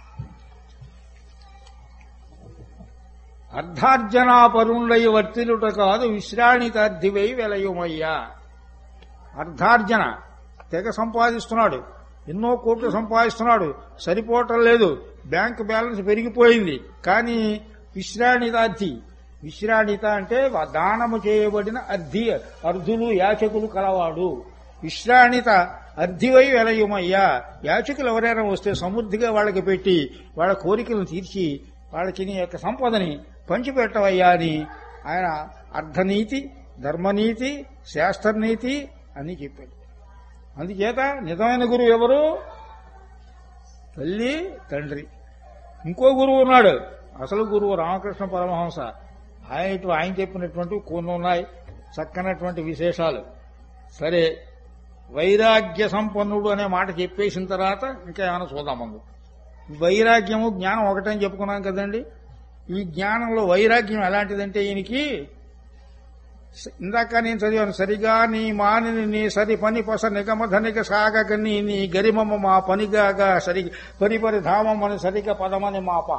అర్ధార్జనాపరుండై వర్తిలుట కాదు విశ్రాణితార్థివై వెలయుమయ్యా అర్ధార్జన తెగ సంపాదిస్తున్నాడు ఎన్నో కోట్లు సంపాదిస్తున్నాడు సరిపోవటం లేదు బ్యాంక్ బ్యాలెన్స్ పెరిగిపోయింది కానీ విశ్రాణితార్థి విశ్రాణిత అంటే దానము చేయబడిన అర్ధి అర్ధులు యాచకులు కలవాడు విశ్రాణిత అర్ధివై వెలయుమయ్యా యాచకులు ఎవరైనా వస్తే సమృద్ధిగా వాళ్ళకి పెట్టి వాళ్ళ కోరికలను తీర్చి వాళ్ళకి నీ యొక్క సంపదని పంచిపెట్టవయ్యా అని ఆయన అర్ధనీతి ధర్మనీతి శాస్త్రనీతి అని చెప్పాడు అందుచేత నిజమైన గురువు ఎవరు తల్లి తండ్రి ఇంకో గురువు ఉన్నాడు అసలు గురువు రామకృష్ణ పరమహంస ఆయన ఇటు ఆయన చెప్పినటువంటి కొన్ని ఉన్నాయి చక్కనటువంటి విశేషాలు సరే వైరాగ్య సంపన్నుడు అనే మాట చెప్పేసిన తర్వాత ఇంకా ఏమైనా చూద్దాం ముందు వైరాగ్యము జ్ఞానం ఒకటని చెప్పుకున్నాం కదండి ఈ జ్ఞానంలో వైరాగ్యం ఎలాంటిదంటే ఈయనకి ఇందాక నేను చదివాను సరిగా నీ మానిని నీ సరి పని పొస నిగమ ధనిక సాగక నీ నీ గరిమమ్మ మా పనిగాగా సరి పరిపరి ధామమని సరిగా పదమని మాప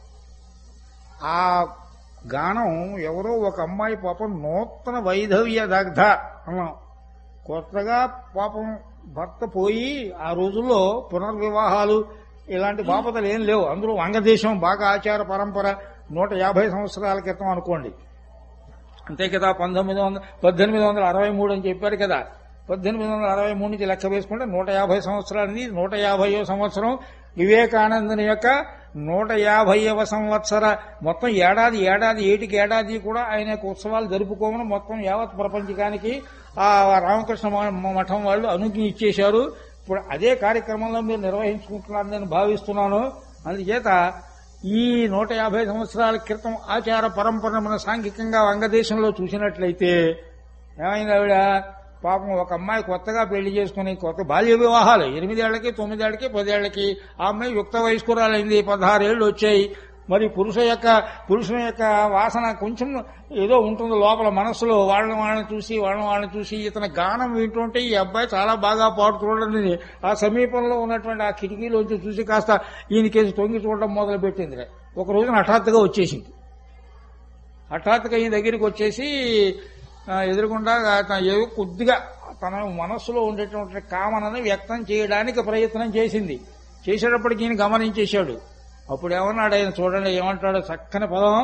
ఆ గానం ఎవరో ఒక అమ్మాయి పాపం నూతన వైధవ్య దగ్ధ అన్నాం కొత్తగా పాపం భర్త పోయి ఆ రోజుల్లో పునర్వివాహాలు ఇలాంటి బాపతలు ఏం లేవు అందులో వంగదేశం బాగా ఆచార పరంపర నూట యాభై సంవత్సరాల క్రితం అనుకోండి అంతే కదా పంతొమ్మిది వందల పద్దెనిమిది వందల అరవై మూడు అని చెప్పారు కదా పద్దెనిమిది వందల అరవై మూడు నుంచి లెక్క వేసుకుంటే నూట యాభై సంవత్సరాలది నూట యాభైవ సంవత్సరం వివేకానందుని యొక్క నూట యాభైవ సంవత్సర మొత్తం ఏడాది ఏడాది ఏటికి ఏడాది కూడా ఆయన యొక్క ఉత్సవాలు జరుపుకోమని మొత్తం యావత్ ప్రపంచకానికి ఆ రామకృష్ణ మ- మఠం వాళ్ళు అనుజ్ఞ ఇచ్చేశారు ఇప్పుడు అదే కార్యక్రమంలో మీరు నిర్వహించుకుంటున్నారని నేను భావిస్తున్నాను అందుచేత ఈ నూట యాభై సంవత్సరాల క్రితం ఆచార పరంపర మన సాంఘికంగా వంగదేశంలో చూసినట్లయితే ఏమైంది ఆవిడ పాపం ఒక అమ్మాయి కొత్తగా పెళ్లి చేసుకుని కొత్త బాల్య వివాహాలు ఎనిమిదేళ్లకి తొమ్మిదేళ్లకి పదేళ్లకి ఆ అమ్మాయి యుక్త వయస్కురాలైంది పదహారేళ్లు వచ్చాయి మరి పురుష యొక్క పురుషుని యొక్క వాసన కొంచెం ఏదో ఉంటుంది లోపల మనస్సులో వాళ్ళని వాళ్ళని చూసి వాళ్ళని వాళ్ళని చూసి ఇతని గానం వింటుంటే ఈ అబ్బాయి చాలా బాగా పాడుతున్నాడని ఆ సమీపంలో ఉన్నటువంటి ఆ కిటికీలోంచి చూసి కాస్త ఈయనకేసి తొంగి చూడడం మొదలు పెట్టింది ఒక రోజున హఠాత్తుగా వచ్చేసింది హఠాత్తుగా ఈయన దగ్గరికి వచ్చేసి ఆ, ఎదురుగుండా తన ఏదో కొద్దిగా తన మనస్సులో ఉండేటువంటి కామనని వ్యక్తం చేయడానికి ప్రయత్నం చేసింది చేసేటప్పటికి ఈయన గమనించేశాడు అప్పుడు ఏమన్నాడు ఆయన చూడండి ఏమంటాడు చక్కని పదం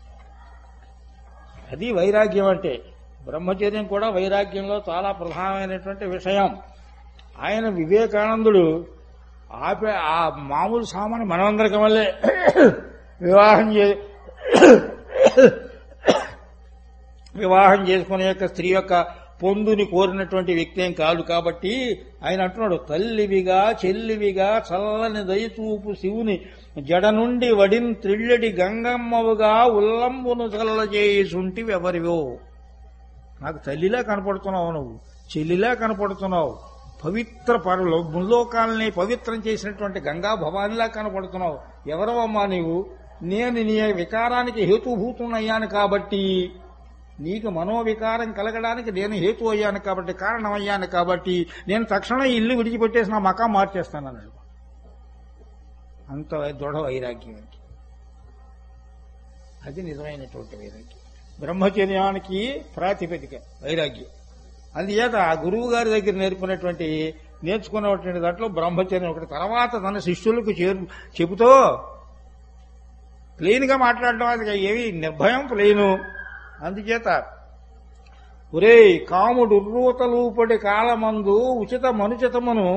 అది వైరాగ్యం అంటే బ్రహ్మచర్యం కూడా వైరాగ్యంలో చాలా ప్రధానమైనటువంటి విషయం ఆయన వివేకానందుడు ఆపే ఆ మామూలు సామాన్య మనమందరికి వల్లే వివాహం చే వివాహం చేసుకునే యొక్క స్త్రీ యొక్క పొందుని కోరినటువంటి వ్యక్తి ఏం కాదు కాబట్టి ఆయన అంటున్నాడు తల్లివిగా చెల్లివిగా చల్లని దయచూపు శివుని జడ నుండి వడిన్ త్రిల్లడి గంగమ్మవుగా ఉల్లంబును చల్లజేసుంటివి ఎవరివో నాకు తల్లిలా కనపడుతున్నావు నువ్వు చెల్లిలా కనపడుతున్నావు పవిత్ర పరులు ముల్లోకాలని పవిత్రం చేసినటువంటి గంగా భవానిలా కనపడుతున్నావు ఎవరవమ్మా నీవు నేను నీ వికారానికి హేతుభూతున్నయ్యాను కాబట్టి నీకు మనోవికారం కలగడానికి నేను హేతు అయ్యాను కాబట్టి కారణం అయ్యాను కాబట్టి నేను తక్షణం ఈ ఇల్లు విడిచిపెట్టేసి నా మకా మార్చేస్తాను అన్నాడు అంత దృఢ వైరాగ్యం అది. అది నిజమైనటువంటి వైరాగ్యం బ్రహ్మచర్యానికి ప్రాతిపదిక వైరాగ్యం అందుచేత ఆ గురువు గారి దగ్గర నేర్పినటువంటి నేర్చుకున్నటువంటి దాంట్లో బ్రహ్మచర్యం ఒకటి తర్వాత తన శిష్యులకు చేరు చెబుతూ ప్లెయిన్ గా మాట్లాడడం అది ఏవి నిర్భయం ప్లెయిను అందుచేత ఒరే కాముడు ఉర్రూతలూపడి కాలమందు ఉచిత మనుచితమును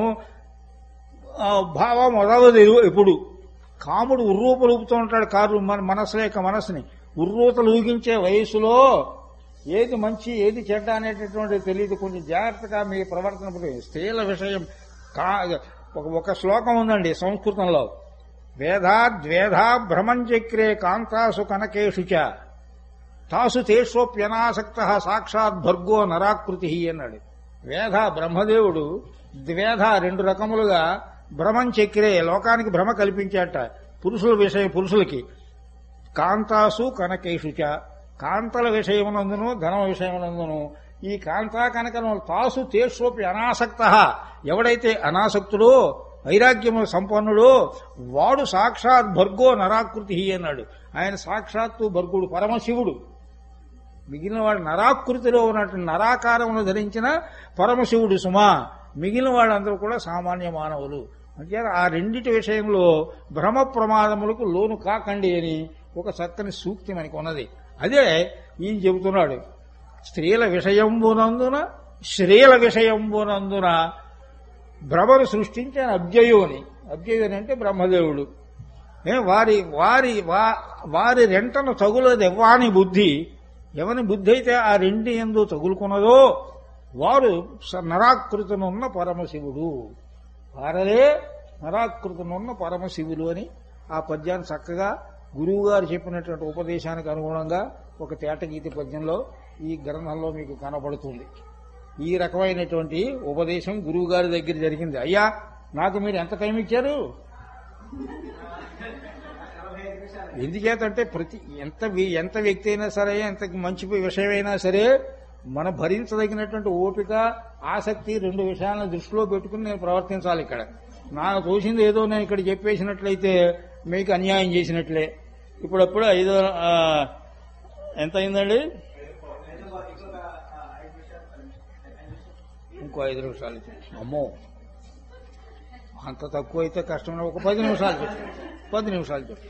ఆ, భావం మొదలదు ఎప్పుడు కాముడు ఉర్రూపలూపుతూ ఉంటాడు కారు మన మనస్సు యొక్క మనస్సుని ఉర్రూతలు ఊగించే వయసులో ఏది మంచి ఏది చెడ్డ అనేటటువంటిది తెలియదు కొంచెం జాగ్రత్తగా మీ ప్రవర్తన పడి స్త్రీల విషయం కా ఒక- ఒక శ్లోకం ఉందండి సంస్కృతంలో వేధా ద్వేధా భ్రమంచక్రే కాంతాసు కనకేషు చ తాసు తేషోప్యనాసక్త సాక్షాత్ భర్గో నరాకృతి అన్నాడు వేధ బ్రహ్మదేవుడు ద్వేధ రెండు రకములుగా భ్రమం చక్రే లోకానికి భ్రమ కల్పించాట పురుషుల విషయం పురుషులకి కాంతాసు కనకేషుచ కాంతల విషయమునందును ధనం విషయమునందును ఈ కాంతా కనకను తాసు తేషోపి అనాసక్త ఎవడైతే అనాసక్తుడో వైరాగ్యము సంపన్నుడో వాడు సాక్షాత్ భర్గో నరాకృతి అన్నాడు ఆయన సాక్షాత్తు భర్గుడు పరమశివుడు మిగిలిన వాడు నరాకృతిలో ఉన్నటువంటి నరాకారమును ధరించిన పరమశివుడు సుమా మిగిలిన వాళ్ళందరూ కూడా సామాన్య మానవులు అంటే ఆ రెండిటి విషయంలో భ్రమ ప్రమాదములకు లోను కాకండి అని ఒక చక్కని సూక్తి మనకి ఉన్నది అదే ఈయన చెబుతున్నాడు స్త్రీల విషయంబునందున శ్రీల విషయంబునందున భ్రమను సృష్టించిన అబ్జయుని అబ్జయుని అంటే బ్రహ్మదేవుడు ఏ వారి వారి వా- వారి రెంటను తగులది ఎవ్వాని బుద్ధి ఎవని బుద్ధి అయితే ఆ రెంటి ఎందు తగులుకున్నదో వారు స- నరాకృతనున్న పరమశివుడు వారలే నరాకృతనున్న పరమశివులు అని ఆ పద్యాన్ని చక్కగా గురువు గారు చెప్పినటువంటి ఉపదేశానికి అనుగుణంగా ఒక తేటగీతి పద్యంలో ఈ గ్రంథంలో మీకు కనబడుతుంది ఈ రకమైనటువంటి ఉపదేశం గురువు గారి దగ్గర జరిగింది అయ్యా నాకు మీరు ఎంత టైం ఇచ్చారు ఎందుచేతంటే ప్రతి ఎంత వి- ఎంత వ్యక్తి అయినా సరే ఎంత మంచి విషయమైనా సరే మన భరించదగినటువంటి ఓపిక ఆసక్తి రెండు విషయాలను దృష్టిలో పెట్టుకుని నేను ప్రవర్తించాలి ఇక్కడ నాకు తోచింది ఏదో నేను ఇక్కడ చెప్పేసినట్లయితే మీకు అన్యాయం చేసినట్లే ఇప్పుడప్పుడు ఐదో ఆ, ఎంత అయిందండి ఇంకో ఐదు నిమిషాలు అమ్మో అంత తక్కువ అయితే కష్టం ఒక పది నిమిషాలు చెప్పు పది నిమిషాలు చెప్పు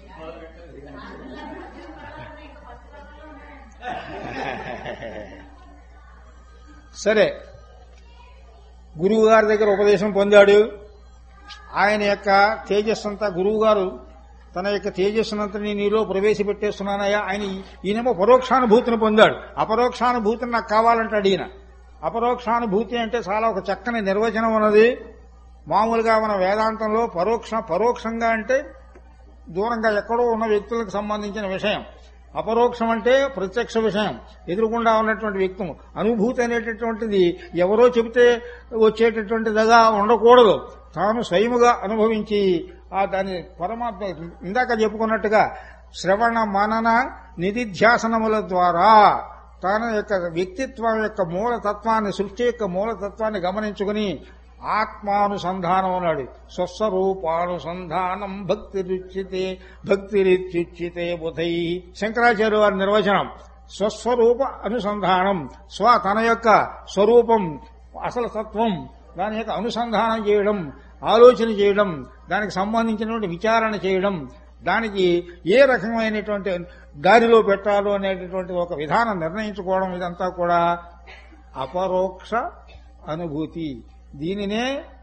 సరే గురువు గారి దగ్గర ఉపదేశం పొందాడు ఆయన యొక్క తేజస్సు అంతా గురువు గారు తన యొక్క తేజస్సునంతని నీలో ప్రవేశపెట్టేస్తున్నానయ్యా ఆయన ఈయనేమో పరోక్షానుభూతిని పొందాడు అపరోక్షానుభూతిని నాకు కావాలంటాడు ఈయన అపరోక్షానుభూతి అంటే చాలా ఒక చక్కని నిర్వచనం ఉన్నది మామూలుగా మన వేదాంతంలో పరోక్ష పరోక్షంగా అంటే దూరంగా ఎక్కడో ఉన్న వ్యక్తులకు సంబంధించిన విషయం అపరోక్షం అంటే ప్రత్యక్ష విషయం ఎదురుకుండా ఉన్నటువంటి వ్యక్తం అనుభూతి అనేటటువంటిది ఎవరో చెబితే వచ్చేటటువంటిదిగా ఉండకూడదు తాను స్వయముగా అనుభవించి ఆ దాని పరమాత్మ ఇందాక చెప్పుకున్నట్టుగా శ్రవణ మనన నిధిధ్యాసనముల ద్వారా తన యొక్క వ్యక్తిత్వం యొక్క మూలతత్వాన్ని సృష్టి యొక్క మూలతత్వాన్ని గమనించుకుని ఆత్మానుసంధానం అన్నాడు స్వస్వరూపానుసంధానం భక్తి రుచితే భక్తి రిత్యుచితే బుధై శంకరాచార్య వారి నిర్వచనం స్వస్వరూప అనుసంధానం స్వ తన యొక్క స్వరూపం అసలు తత్వం దాని యొక్క అనుసంధానం చేయడం ఆలోచన చేయడం దానికి సంబంధించినటువంటి విచారణ చేయడం దానికి ఏ రకమైనటువంటి దారిలో పెట్టాలో అనేటటువంటి ఒక విధానం నిర్ణయించుకోవడం ఇదంతా కూడా అపరోక్ష అనుభూతి దీనినే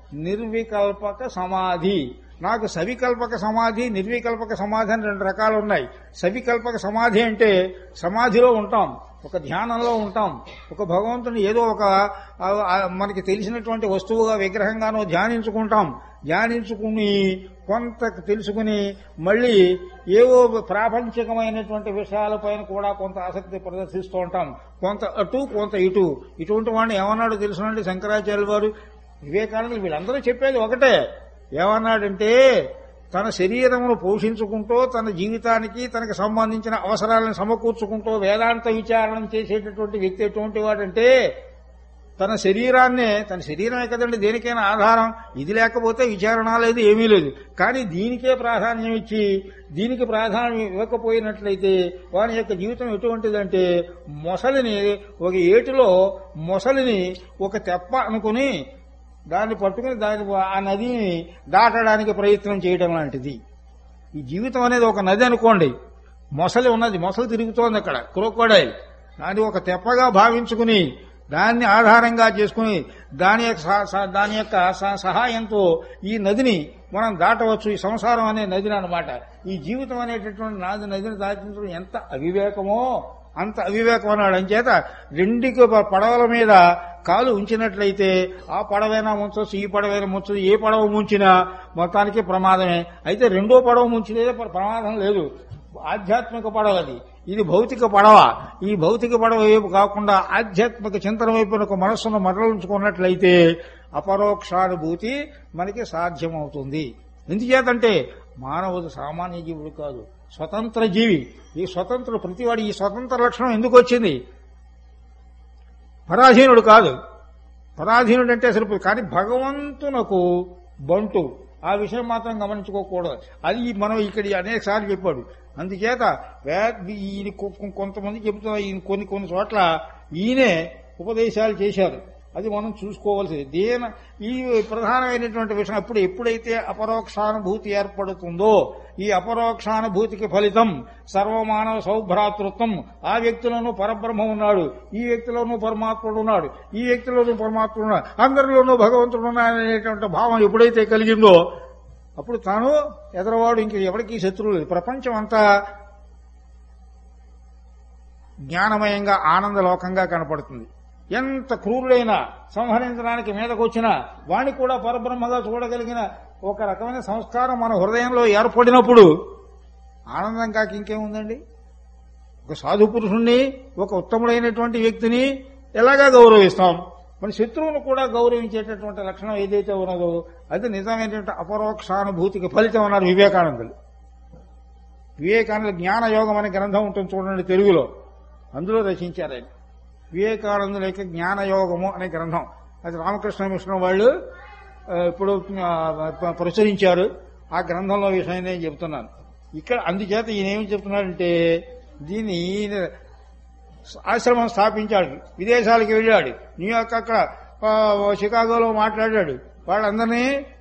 నిర్వికల్పక సమాధి నాకు సవికల్పక సమాధి నిర్వికల్పక సమాధి అని రెండు రకాలు ఉన్నాయి సవికల్పక సమాధి అంటే సమాధిలో ఉంటాం ఒక ధ్యానంలో ఉంటాం ఒక భగవంతుని ఏదో ఒక ఆ, ఆ, మనకి తెలిసినటువంటి వస్తువుగా విగ్రహంగానో ధ్యానించుకుంటాం ధ్యానించుకుని కొంత తెలుసుకుని మళ్ళీ ఏవో ప్రాపంచికమైనటువంటి విషయాలపైన కూడా కొంత ఆసక్తి ప్రదర్శిస్తూ ఉంటాం కొంత అటు కొంత ఇటు ఇటువంటి వాడిని ఏమన్నాడో తెలుసునండి శంకరాచార్యుల వారు వివేకానందులు వీళ్ళందరూ చెప్పేది ఒకటే ఏమన్నాడంటే తన శరీరమును పోషించుకుంటూ తన జీవితానికి తనకు సంబంధించిన అవసరాలను సమకూర్చుకుంటూ వేదాంత విచారణ చేసేటటువంటి వ్యక్తి ఎటువంటి వాడంటే తన శరీరాన్నే తన శరీరమే కదండి దేనికైనా ఆధారం ఇది లేకపోతే విచారణ లేదు ఏమీ లేదు కానీ దీనికే ప్రాధాన్యం ఇచ్చి దీనికి ప్రాధాన్యం ఇవ్వకపోయినట్లయితే వాని యొక్క జీవితం ఎటువంటిదంటే మొసలిని ఒక ఏటిలో మొసలిని ఒక తెప్ప అనుకుని దాన్ని పట్టుకుని దాని ఆ నదిని దాటడానికి ప్రయత్నం చేయడం లాంటిది ఈ జీవితం అనేది ఒక నది అనుకోండి మొసలి ఉన్నది మొసలి తిరుగుతోంది అక్కడ క్రోకోడైల్ దాన్ని ఒక తెప్పగా భావించుకుని దాన్ని ఆధారంగా చేసుకుని దాని యొక్క సహ- సహ- దాని యొక్క సహ- సహాయంతో ఈ నదిని మనం దాటవచ్చు ఈ సంసారం అనే నదిని అన్నమాట ఈ జీవితం అనేటటువంటి నాది నదిని దాటించడం ఎంత అవివేకమో అంత అవివేకం అన్నాడు అంచేత రెండుకి ప- పడవల మీద కాలు ఉంచినట్లయితే ఆ పడవైనా ముంచవచ్చు ఈ పడవైనా ముంచదు ఏ పడవ ముంచినా మొత్తానికి ప్రమాదమే అయితే రెండో పడవ ముంచితే ప్ర- ప్రమాదం లేదు ఆధ్యాత్మిక పడవ అది ఇది భౌతిక పడవ ఈ భౌతిక పడవ వైపు కాకుండా ఆధ్యాత్మిక చింతన వైపు ఒక మనస్సును మరలించుకున్నట్లయితే అపరోక్షానుభూతి మనకి సాధ్యమవుతుంది ఎందుచేతంటే మానవుడు సామాన్య జీవుడు కాదు స్వతంత్ర జీవి ఈ స్వతంత్ర ప్రతివాడి ఈ స్వతంత్ర లక్షణం ఎందుకు వచ్చింది పరాధీనుడు కాదు పరాధీనుడు అంటే సరిపోదు కానీ భగవంతునకు బంటు ఆ విషయం మాత్రం గమనించుకోకూడదు అది మనం ఇక్కడ అనేక సార్లు చెప్పాడు అందుచేత వే- ఈయన కొ- కొ- కొంతమంది చెబుతున్న ఈయన కొన్ని కొన్ని చోట్ల ఈయనే ఉపదేశాలు చేశారు అది మనం చూసుకోవాల్సింది దేన ఈ ప్రధానమైనటువంటి విషయం అప్పుడు ఎప్పుడైతే అపరోక్షానుభూతి ఏర్పడుతుందో ఈ అపరోక్షానుభూతికి ఫలితం సర్వమానవ సౌభ్రాతృత్వం ఆ వ్యక్తిలోనూ పరబ్రహ్మ ఉన్నాడు ఈ వ్యక్తిలోనూ పరమాత్ముడు ఉన్నాడు ఈ వ్యక్తిలోనూ పరమాత్ముడు ఉన్నాడు అందరిలోనూ భగవంతుడు ఉన్నాడు అనేటువంటి భావం ఎప్పుడైతే కలిగిందో అప్పుడు తాను ఎదరవాడు ఇంక ఎవరికి శత్రువు లేదు ప్రపంచం అంతా జ్ఞానమయంగా ఆనందలోకంగా కనపడుతుంది ఎంత క్రూరుడైనా సంహరించడానికి మీదకొచ్చినా వాణ్ణి కూడా పరబ్రహ్మగా చూడగలిగిన ఒక రకమైన సంస్కారం మన హృదయంలో ఏర్పడినప్పుడు ఆనందం కాక ఇంకేముందండి ఒక సాధు పురుషుణ్ణి ఒక ఉత్తముడైనటువంటి వ్యక్తిని ఎలాగా గౌరవిస్తాం మన శత్రువును కూడా గౌరవించేటటువంటి లక్షణం ఏదైతే ఉన్నదో అది నిజమైనటువంటి అపరోక్షానుభూతికి ఫలితం అన్నారు వివేకానందులు వివేకానంద జ్ఞాన యోగం అనే గ్రంథం ఉంటుంది చూడండి తెలుగులో అందులో రచించారు ఆయన వివేకానందుల యొక్క జ్ఞానయోగము అనే గ్రంథం అది రామకృష్ణ మిశ్రం వాళ్ళు ఆ, ఇప్పుడు ఆ, ప- ప్రచురించారు ఆ గ్రంథంలో విషయం నేను చెప్తున్నాను ఇక్కడ అందుచేత ఈయన ఏమి చెప్తున్నాడంటే దీన్ని ఈయన ఆశ్రమం స్థాపించాడు విదేశాలకు వెళ్ళాడు న్యూయార్క్ అక్కడ ఆ, చికాగోలో మాట్లాడాడు వాళ్ళందరినీ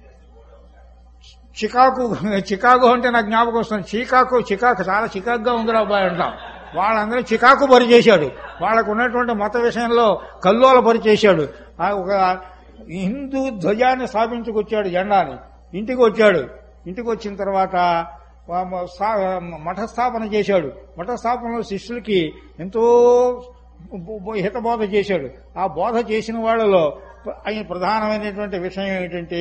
చికాకు చికాగో అంటే నాకు జ్ఞాపకం వస్తుంది చికాకు చికాకు చాలా చికాకుగా ఉందిరా అబ్బాయి అంటాం వాళ్ళందరూ చికాకు బరి చేశాడు వాళ్ళకు ఉన్నటువంటి మత విషయంలో కల్లోల బరి చేశాడు ఆ ఒక హిందూ ధ్వజాన్ని స్థాపించుకొచ్చాడు జెండాని ఇంటికి వచ్చాడు ఇంటికి వచ్చిన తర్వాత వా- మ- స్థా- మఠ స్థాపన చేశాడు మఠ స్థాపనలో శిష్యులకి ఎంతో బో- బో- హితబోధ చేశాడు ఆ బోధ చేసిన వాళ్ళలో ఆయన ప్రధానమైనటువంటి విషయం ఏమిటంటే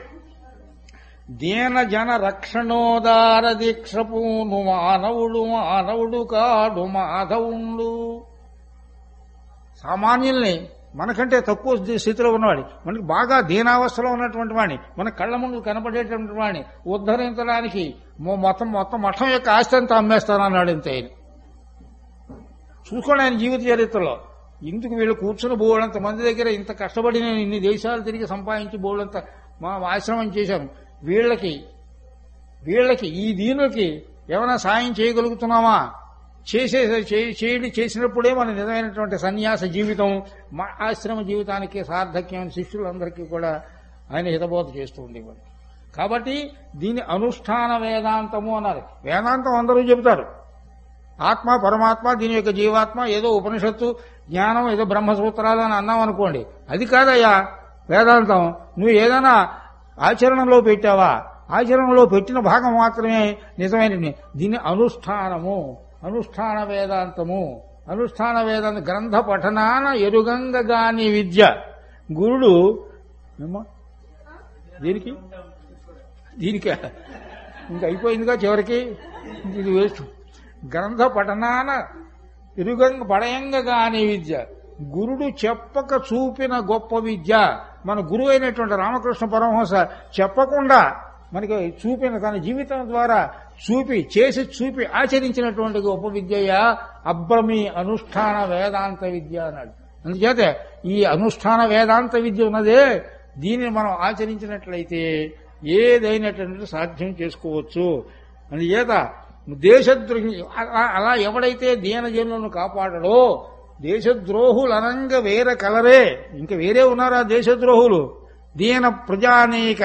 దీన జన రక్షణోదార దీక్షపూను మానవుడు మానవుడు కాడు మాధవుండు సామాన్యుల్ని మనకంటే తక్కువ స్థి- స్థితిలో ఉన్నవాడి మనకి బాగా దీనావస్థలో ఉన్నటువంటి వాడిని మన కళ్ళ ముందు కనపడేటువంటి వాడిని ఉద్ధరించడానికి మొ- మొత్తం మొత్తం మఠం యొక్క ఆస్తి అంతా అమ్మేస్తానన్నాడు ఇంత ఆయన చూసుకోండి ఆయన జీవిత చరిత్రలో ఇందుకు వీళ్ళు కూర్చుని బోళ్ళంత మంది దగ్గర ఇంత కష్టపడి నేను ఇన్ని దేశాలు తిరిగి సంపాదించి బోళ్ళంత మా ఆశ్రమం చేశాను వీళ్ళకి వీళ్ళకి ఈ దీనులకి ఏమైనా సాయం చేయగలుగుతున్నామా చేసే చే- చేయడి చేసినప్పుడే మన నిజమైనటువంటి సన్యాస జీవితం మా ఆశ్రమ జీవితానికి సార్థక్యం శిష్యులందరికీ కూడా ఆయన హితబోధ చేస్తూ ఉండేవాడు కాబట్టి దీని అనుష్ఠాన వేదాంతము అన్నారు వేదాంతం అందరూ చెబుతారు ఆత్మ పరమాత్మ దీని యొక్క జీవాత్మ ఏదో ఉపనిషత్తు జ్ఞానం ఏదో బ్రహ్మసూత్రాలు అని అన్నాం అనుకోండి అది కాదయ్యా వేదాంతం నువ్వు ఏదైనా ఆచరణలో పెట్టావా ఆచరణలో పెట్టిన భాగం మాత్రమే నిజమైన దీన్ని అనుష్ఠానము అనుష్ఠాన వేదాంతము అనుష్ఠాన వేదాంత గ్రంథ పఠనాన ఎరుగంగగాని విద్య గురుడు ఏమ్మా? దీనికి దీనికే ఇంకా అయిపోయిందిగా చివరికి ఇది వేస్ట్ గ్రంథ పఠనాన ఇరుగంగ పడయంగగాని విద్య గురుడు చెప్పక చూపిన గొప్ప విద్య మన గురువు అయినటువంటి రామకృష్ణ పరమహంస చెప్పకుండా మనకి చూపిన తన జీవితం ద్వారా చూపి చేసి చూపి ఆచరించినటువంటి గొప్ప విద్యయ అబ్రమి అనుష్ఠాన వేదాంత విద్య అన్నాడు అందుచేత ఈ అనుష్ఠాన వేదాంత విద్య ఉన్నదే దీనిని మనం ఆచరించినట్లయితే ఏదైనటువంటి సాధ్యం చేసుకోవచ్చు అందుచేత దేశద్రోహి అలా- అలా ఎవడైతే దీనజనులను కాపాడడో దేశద్రోహులనంగ వేరే కలరే ఇంకా వేరే ఉన్నారా దేశద్రోహులు దీన ప్రజానీక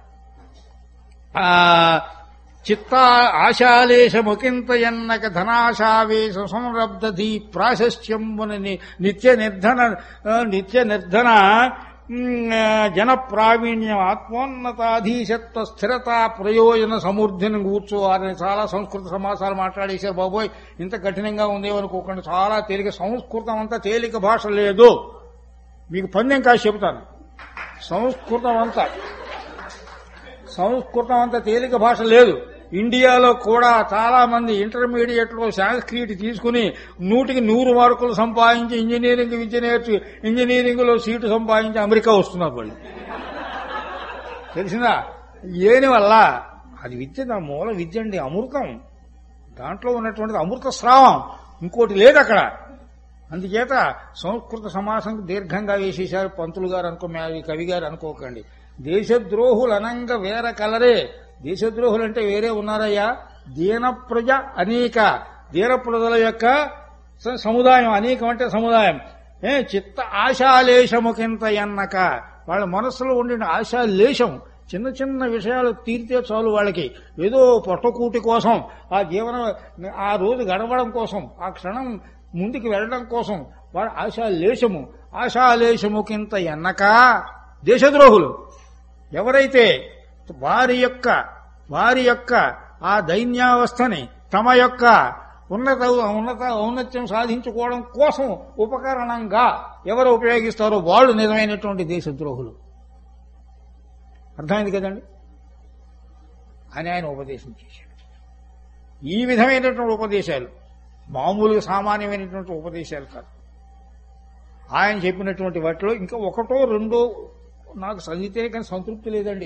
ఆ చిత్త ఆశాలేశముకింత ఎన్నక ధనాశావేశ సంరబ్ధి ప్రాశస్యంబునని నిత్య నిర్ధన ఆ, నిత్య నిర్ధన ఉమ్, ఆ, జన ప్రావీణ్యం ఆత్మోన్నతాధీశత్వ స్థిరత ప్రయోజన సమృద్ధిని కూర్చోవాలని చాలా సంస్కృత సమాసాలు మాట్లాడేశారు బాబోయ్ ఇంత కఠినంగా ఉందేమనుకోకుండా చాలా తేలిక సంస్కృతం అంతా తేలిక భాష లేదు మీకు పందెం కాసి చెబుతాను సంస్కృతం అంతా సంస్కృతం అంత తేలిక భాష లేదు ఇండియాలో కూడా చాలా మంది ఇంటర్మీడియట్ లో సాంస్క్రిట్ తీసుకుని నూటికి నూరు మార్కులు సంపాదించి ఇంజనీరింగ్ విద్య నేర్చి ఇంజనీరింగ్ లో సీటు సంపాదించి అమెరికా వస్తున్నారు వాళ్ళు తెలిసిందా ఏని వల్ల అది విద్య దాని మూల విద్య అండి అమృతం దాంట్లో ఉన్నటువంటిది అమృత స్రావం ఇంకోటి లేదు అక్కడ అందుచేత సంస్కృత సమాసం దీర్ఘంగా వేసేశారు పంతులు గారు అనుకో మే- కవి గారు అనుకోకండి దేశద్రోహులు అనంగ వేర కలరే దేశద్రోహులు అంటే వేరే ఉన్నారయ్యా దీన ప్రజ అనేక దీన ప్రజల యొక్క స- సముదాయం అనేకం అంటే సముదాయం ఏ చిత్త ఆశాలేశముకింత ఎన్నక వాళ్ళ మనస్సులో ఉండిన ఆశాలేశం చిన్న చిన్న విషయాలు తీరితే చాలు వాళ్ళకి ఏదో పొట్టకూటి కోసం ఆ జీవన ఆ రోజు గడవడం కోసం ఆ క్షణం ముందుకు వెళ్ళడం కోసం వాళ్ళ ఆశాలేశము ఆశాలేశముకింత ఎన్నక దేశద్రోహులు ఎవరైతే వారి యొక్క వారి యొక్క ఆ దైన్యావస్థని తమ యొక్క ఉన్నత ఉన్నత ఔన్నత్యం సాధించుకోవడం కోసం ఉపకరణంగా ఎవరు ఉపయోగిస్తారో వాళ్ళు నిజమైనటువంటి దేశద్రోహులు అర్థమైంది కదండి అని ఆయన ఉపదేశం చేశాడు ఈ విధమైనటువంటి ఉపదేశాలు మామూలుగా సామాన్యమైనటువంటి ఉపదేశాలు కాదు ఆయన చెప్పినటువంటి వాటిలో ఇంకా ఒకటో రెండో నాకు చదివితే కానీ సంతృప్తి లేదండి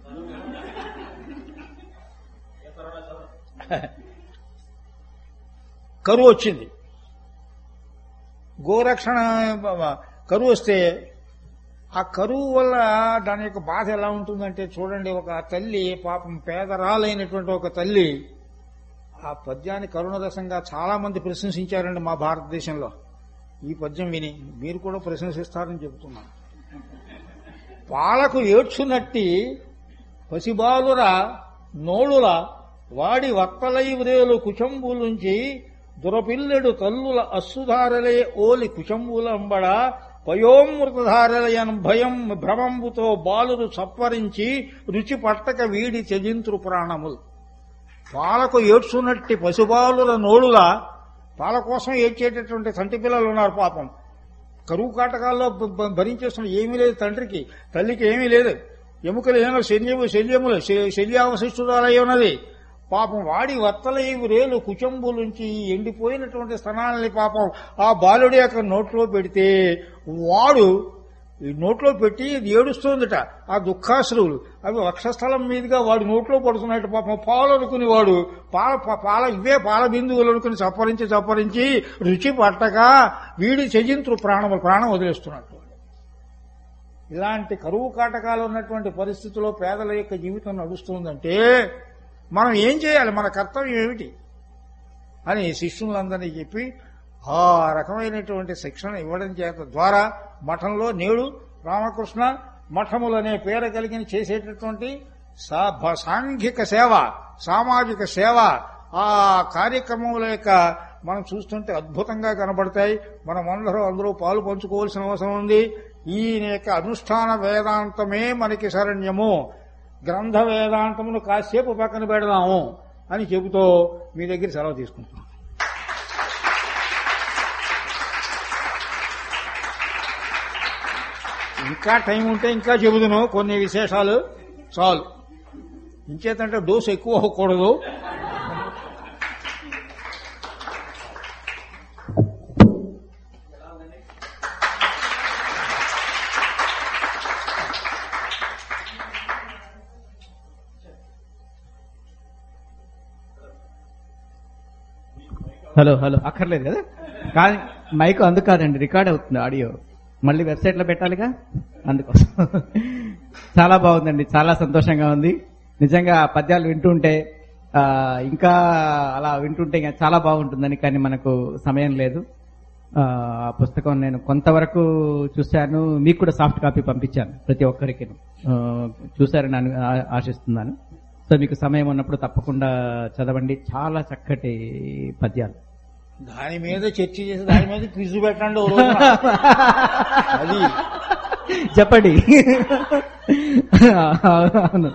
కరువు వచ్చింది గోరక్షణ కరువు వస్తే ఆ కరువు వల్ల దాని యొక్క బాధ ఎలా ఉంటుందంటే చూడండి ఒక తల్లి పాపం పేదరాలైనటువంటి ఒక తల్లి ఆ పద్యాన్ని కరుణరసంగా చాలా మంది ప్రశంసించారండి మా భారతదేశంలో ఈ పద్యం విని మీరు కూడా ప్రశంసిస్తారని చెబుతున్నాను పాలకు ఏడ్చునట్టి పసిబాలుర నోళుల వాడి వత్తలై వ్రేలు కుచంబులుంచి దురపిల్లెడు తల్లుల అస్సుధారలే ఓలి కుచంబులంబడ పయోమృతధారలయన్ భయం భ్రమంబుతో బాలురు సప్పరించి రుచి పట్టక వీడి త్యజింతురు ప్రాణములు పాలకు ఏడ్చున్నట్టి పశుబాలుల నోడుల పాల కోసం ఏడ్చేటటువంటి తంటి పిల్లలు ఉన్నారు పాపం కరువు కాటకాల్లో బ- బ- భరించేస్తున్న ఏమీ లేదు తండ్రికి తల్లికి ఏమీ లేదు ఎముకలు ఏమో శల్యము శల్యములు శ- శల్యావశిష్టురాలై ఉన్నది పాపం వాడి వత్తల ఈ రేలు కుచంబులుంచి ఎండిపోయినటువంటి స్థనాలని పాపం ఆ బాలుడి యొక్క నోట్లో పెడితే వాడు ఈ నోట్లో పెట్టి ఇది ఏడుస్తోందట ఆ దుఃఖాశ్రువులు అవి వక్షస్థలం మీదుగా వాడు నోట్లో పడుతున్నట్టు పాపం పాలు అనుకుని వాడు పాల ప- పాల ఇవే పాల బిందువులు అనుకుని చప్పరించి చప్పరించి రుచి పట్టక వీడి చెజింతులు ప్రాణం ప్రాణం వదిలేస్తున్నట్టు ఇలాంటి కరువు కాటకాలు ఉన్నటువంటి పరిస్థితుల్లో పేదల యొక్క జీవితం నడుస్తుందంటే మనం ఏం చేయాలి మన కర్తవ్యం ఏమిటి అని శిష్యులందరినీ చెప్పి ఆ రకమైనటువంటి శిక్షణ ఇవ్వడం చేత ద్వారా మఠంలో నేడు రామకృష్ణ మఠములనే పేరు కలిగిన చేసేటటువంటి సా- భ- సాంఘిక సేవ సామాజిక సేవ ఆ కార్యక్రమముల యొక్క మనం చూస్తుంటే అద్భుతంగా కనబడతాయి మనం అందరూ అందరూ పాలు పంచుకోవాల్సిన అవసరం ఉంది ఈ యొక్క అనుష్ఠాన వేదాంతమే మనకి శరణ్యము గ్రంథ వేదాంతమును కాసేపు పక్కన పెడదాము అని చెబుతూ మీ దగ్గర సెలవు తీసుకుంటున్నాం ఇంకా టైం ఉంటే ఇంకా చెబుదును కొన్ని విశేషాలు చాలు ఇంచేతంటే డోసు ఎక్కువ అవ్వకూడదు హలో హలో అక్కర్లేదు కదా కానీ మైక్ అందుకు కాదండి రికార్డ్ అవుతుంది ఆడియో మళ్ళీ వెబ్సైట్ లో పెట్టాలిగా అందుకోసం చాలా బాగుందండి చాలా సంతోషంగా ఉంది నిజంగా ఆ పద్యాలు వింటుంటే ఆ, ఇంకా అలా వింటుంటే ఇంకా చాలా బాగుంటుందని కానీ మనకు సమయం లేదు ఆ ఆ పుస్తకం నేను కొంతవరకు చూశాను మీకు కూడా సాఫ్ట్ కాపీ పంపించాను ప్రతి ఒక్కరికి ఆ, చూశారని నేను ఆ- ఆశిస్తున్నాను సో మీకు సమయం ఉన్నప్పుడు తప్పకుండా చదవండి చాలా చక్కటి పద్యాలు దాని మీద చర్చ చేసి దాని మీద క్విజ్ పెట్టండి ఓ రోజున. అది చెప్పండి అవును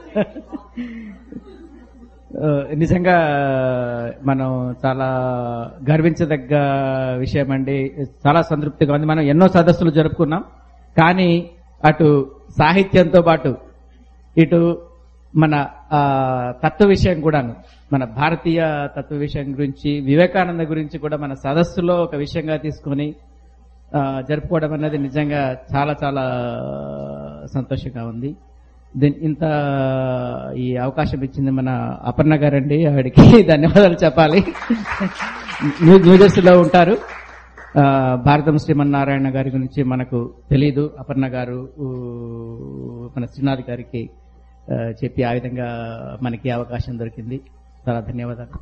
ఆ, నిజంగా మనం చాలా గర్వించదగ్గ విషయం అండి చాలా సంతృప్తిగా ఉంది మనం ఎన్నో సదస్సులు జరుపుకున్నాం కానీ అటు సాహిత్యంతో పాటు ఇటు మన ఆ, తత్వ విషయం కూడాను మన భారతీయ తత్వ విషయం గురించి వివేకానంద గురించి కూడా మన సదస్సులో ఒక విషయంగా తీసుకొని ఆ, జరుపుకోవడం అనేది నిజంగా చాలా చాలా సంతోషంగా ఉంది దీని ఇంత ఈ అవకాశం ఇచ్చింది మన అపర్ణ గారండి ఆవిడకి ధన్యవాదాలు చెప్పాలి న్యూ న్యూజెర్సీలో ఉంటారు ఆ, భారతం శ్రీమన్నారాయణ గారి గురించి మనకు తెలీదు అపర్ణ గారు ఊ, మన శ్రీనాథ్ గారికి ఆ, చెప్పి ఆ విధంగా మనకి అవకాశం దొరికింది చాలా ధన్యవాదాలు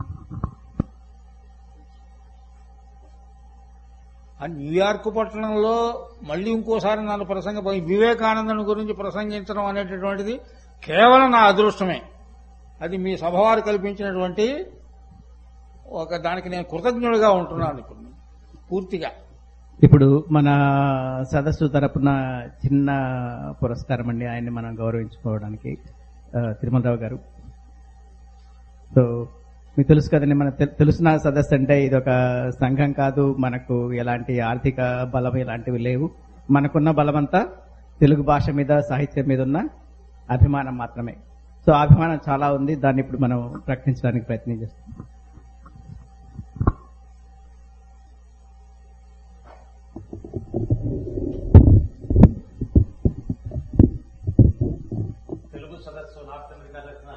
ఆ న్యూయార్క్ పట్టణంలో మళ్ళీ ఇంకోసారి నన్ను ప్రసంగ వివేకానందుని గురించి ప్రసంగించడం అనేటటువంటిది కేవలం నా అదృష్టమే అది మీ సభవారు కల్పించినటువంటి ఒక దానికి నేను కృతజ్ఞుడిగా ఉంటున్నాను ఇప్పుడు పూర్తిగా ఇప్పుడు మన సదస్సు తరపున చిన్న పురస్కారం అండి ఆయన్ని మనం గౌరవించుకోవడానికి ఆ, తిరుమలరావు గారు సో మీకు తెలుసు కదండి మన తె- తెలుసిన సదస్సు అంటే ఇది ఒక సంఘం కాదు మనకు ఎలాంటి ఆర్థిక బలం ఇలాంటివి లేవు మనకున్న బలమంతా తెలుగు భాష మీద సాహిత్యం మీద ఉన్న అభిమానం మాత్రమే సో ఆ అభిమానం చాలా ఉంది దాన్ని ఇప్పుడు మనం ప్రకటించడానికి ప్రయత్నం చేస్తాం తెలుగు సదస్సు నార్త్ అమెరికా తరఫున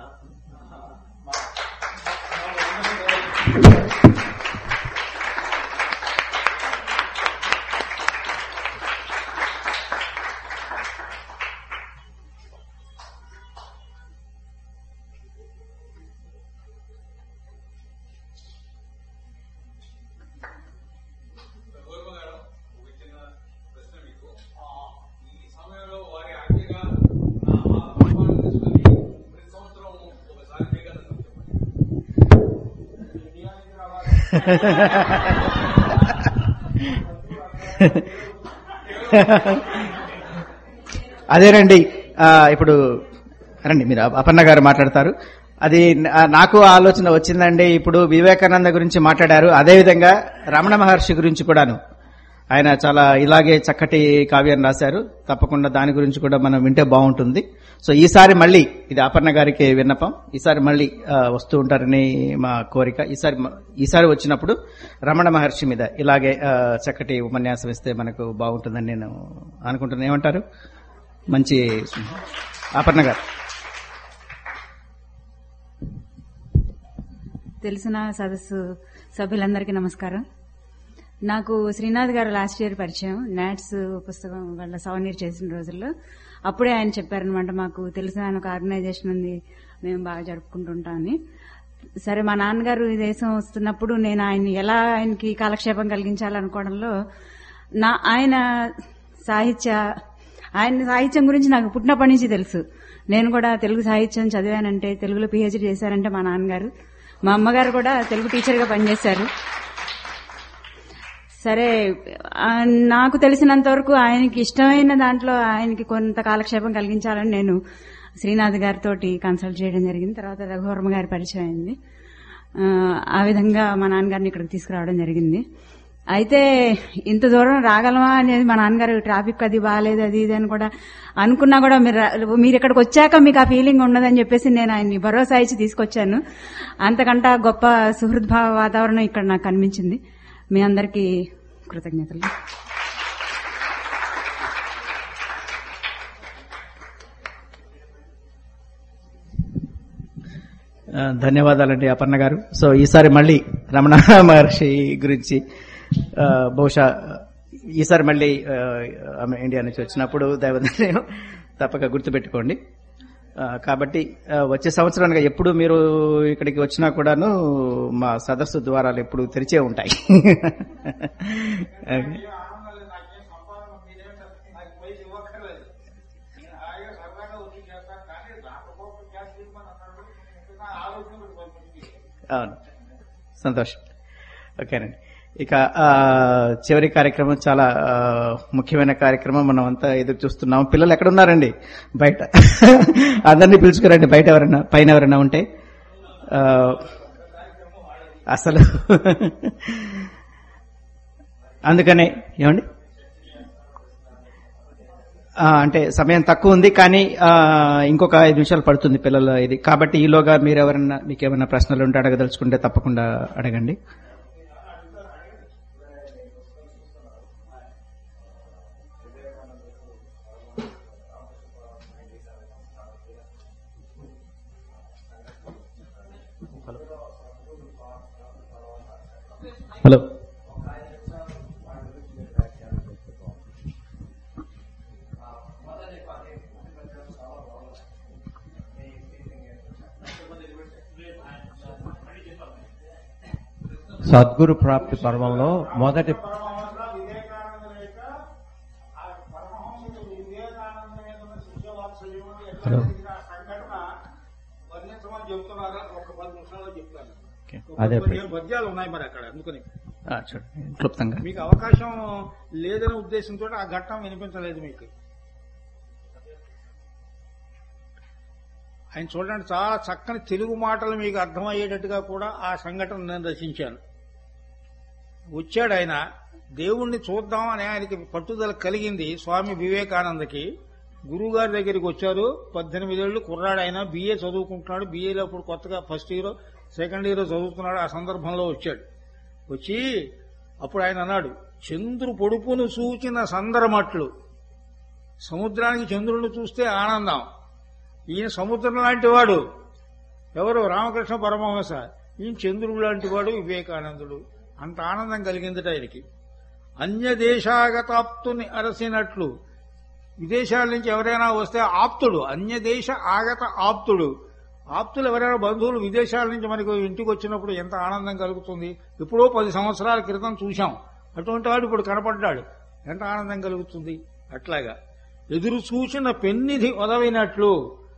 గౌరవ గారు ఒక చిన్న ప్రశ్న మీకు ఈ సమయంలో వారి ఆజ్ఞగా నా ఆహ్వానం తీసుకుని ప్రతి సంవత్సరం ఒకసారి వివేకానందం చెప్పండి అదేనండి ఆ, ఇప్పుడు రండి మీరు అపర్ణ గారు మాట్లాడతారు అది నా- నాకు ఆలోచన వచ్చిందండి ఇప్పుడు వివేకానంద గురించి మాట్లాడారు అదేవిధంగా రమణ మహర్షి గురించి కూడాను ఆయన చాలా ఇలాగే చక్కటి కావ్యం రాశారు తప్పకుండా దాని గురించి కూడా మనం వింటే బాగుంటుంది సో ఈసారి మళ్ళీ ఇది అపర్ణ గారికి విన్నపం ఈసారి మళ్ళీ ఆ, వస్తూ ఉంటారని మా కోరిక ఈసారి మ- ఈసారి వచ్చినప్పుడు రమణ మహర్షి మీద ఇలాగే ఆ, చక్కటి ఉపన్యాసం ఇస్తే మనకు బాగుంటుందని నేను అనుకుంటున్నాను ఏమంటారు మంచి అపర్ణ గారు తెలిసిన సదస్సు సభ్యులందరికీ నమస్కారం నాకు శ్రీనాథ్ గారు లాస్ట్ ఇయర్ పరిచయం నాట్స్ పుస్తకం వాళ్ళ సవనీర్ చేసిన రోజుల్లో అప్పుడే ఆయన చెప్పారనమాట మాకు తెలిసిన ఒక ఆర్గనైజేషన్ ఉంది మేము బాగా జరుపుకుంటుంటామని సరే మా నాన్నగారు ఈ దేశం వస్తున్నప్పుడు నేను ఆయన్ని ఎలా ఆయనకి కాలక్షేపం కలిగించాలనుకోవడంలో నా ఆయన సాహిత్య ఆయన సాహిత్యం గురించి నాకు పుట్టినప్పటి నుంచి తెలుసు నేను కూడా తెలుగు సాహిత్యం చదివానంటే తెలుగులో పిహెచ్డీ చేశారంటే మా నాన్నగారు మా అమ్మగారు కూడా తెలుగు టీచర్గా పనిచేశారు సరే ఆ, నాకు తెలిసినంత వరకు ఆయనకి ఇష్టమైన దాంట్లో ఆయనకి కొంత కాలక్షేపం కలిగించాలని నేను శ్రీనాథ్ గారితో కన్సల్ట్ చేయడం జరిగింది తర్వాత రఘువర్మ గారి పరిచయం అయింది ఆ, ఆ విధంగా మా నాన్నగారిని ఇక్కడికి తీసుకురావడం జరిగింది అయితే ఇంత దూరం రాగలమా అనేది మా నాన్నగారు ట్రాఫిక్ అది బాగాలేదు అది ఇది అని కూడా అనుకున్నా కూడా మీరు రా- మీరు ఇక్కడికి వచ్చాక మీకు ఆ ఫీలింగ్ ఉండదని చెప్పేసి నేను ఆయన్ని భరోసా ఇచ్చి తీసుకొచ్చాను అంతకంటే గొప్ప సుహృద్భావ వాతావరణం ఇక్కడ నాకు కనిపించింది మీ అందరికీ కృతజ్ఞతలు ఆ, ధన్యవాదాలండి అపర్ణ గారు సో ఈసారి మళ్ళీ రమణ మహర్షి గురించి ఆ, బహుశా ఈసారి మళ్ళీ ఆ, ఆమె ఇండియా నుంచి వచ్చినప్పుడు దైవదర్శనం తప్పక గుర్తుపెట్టుకోండి ఆ, కాబట్టి ఆ, వచ్చే సంవత్సరానికి ఎప్పుడు మీరు ఇక్కడికి వచ్చినా కూడాను మా సదస్సు ద్వారాలు ఎప్పుడు తెరిచే ఉంటాయి ఆనందం లేదు నాకేం సంపాదన మీరేమిటో నాకు పైసలు ఇవ్వక్కర్లేదు నేను హాయిగా సరదాగా వచ్చి చేస్తాను కానీ రాకపోతే క్యాష్ ఇవ్వమని అన్నాడు నా ఆలోచన కూడా పంపించింది అవును సంతోషం ఓకేనండి ఇక ఆ, చివరి కార్యక్రమం చాలా ఆ, ముఖ్యమైన కార్యక్రమం మనం అంతా ఎదురు చూస్తున్నాం పిల్లలు ఎక్కడ ఉన్నారండి బయట అందరినీ పిలుచుకురండి బయట ఎవరైనా పైన ఎవరైనా ఉంటే ఆ, అసలు అందుకనే ఏమండి ఆ, అంటే సమయం తక్కువ ఉంది కానీ ఆ, ఇంకొక ఐదు నిమిషాలు పడుతుంది పిల్లల ఇది కాబట్టి ఈలోగా మీరు ఎవరన్నా మీకు ఏమైనా ప్రశ్నలు ఉంటే అడగదలుచుకుంటే తప్పకుండా అడగండి హలో సద్గురు ప్రాప్తి పర్వంలో మొదటి పరమహంస వివేకానంద యొక్క ఆ పరమహంస వివేకానంద మీద ఉన్న శిష్య వాత్సల్యం ఎట్లా హలో. జరిగిన ఆ సంఘటన వర్ణించమని చెప్తున్నారా ఒక పది నిమిషాల్లో చెప్తాను ఓకే. ఒక అదే పదిహేను పద్యాలు ఉన్నాయి మరి అక్కడ అందుకని ఆ, చూడండి క్లుప్తంగా మీకు అవకాశం లేదనే ఉద్దేశంతో ఆ ఘట్టం వినిపించలేదు మీకు ఆయన చూడండి చాలా చక్కని తెలుగు మాటలు మీకు అర్థమయ్యేటట్టుగా కూడా ఆ సంఘటన నేను రచించాను వచ్చాడు ఆయన దేవుణ్ణి చూద్దాం అని ఆయనకి పట్టుదల కలిగింది స్వామి వివేకానందకి గురువుగారి దగ్గరికి వచ్చారు పద్దెనిమిదేళ్లు కుర్రాడు ఆయన బిఏ చదువుకుంటున్నాడు బిఏలో అప్పుడు కొత్తగా ఫస్ట్ ఇయర్ సెకండ్ ఇయర్ చదువుతున్నాడు ఆ సందర్భంలో వచ్చాడు వచ్చి అప్పుడు ఆయన అన్నాడు చంద్రు పొడుపును సూచిన సందరమట్లు సముద్రానికి చంద్రుడిని చూస్తే ఆనందం ఈయన సముద్రం లాంటి వాడు ఎవరు రామకృష్ణ పరమహంస ఈయన చంద్రుడు లాంటి వాడు వివేకానందుడు అంత ఆనందం కలిగిందట ఆయనకి అన్య దేశాగతాప్తుని అరసినట్లు విదేశాల నుంచి ఎవరైనా వస్తే ఆప్తుడు అన్య దేశ ఆగత ఆప్తుడు ఆప్తులు ఎవరైనా బంధువులు విదేశాల నుంచి మనకు ఇంటికి వచ్చినప్పుడు ఎంత ఆనందం కలుగుతుంది ఎప్పుడో పది సంవత్సరాల క్రితం చూశాం అటువంటి వాడు ఇప్పుడు కనపడ్డాడు ఎంత ఆనందం కలుగుతుంది అట్లాగా ఎదురు చూసిన పెన్నిధి ఒదవినట్లు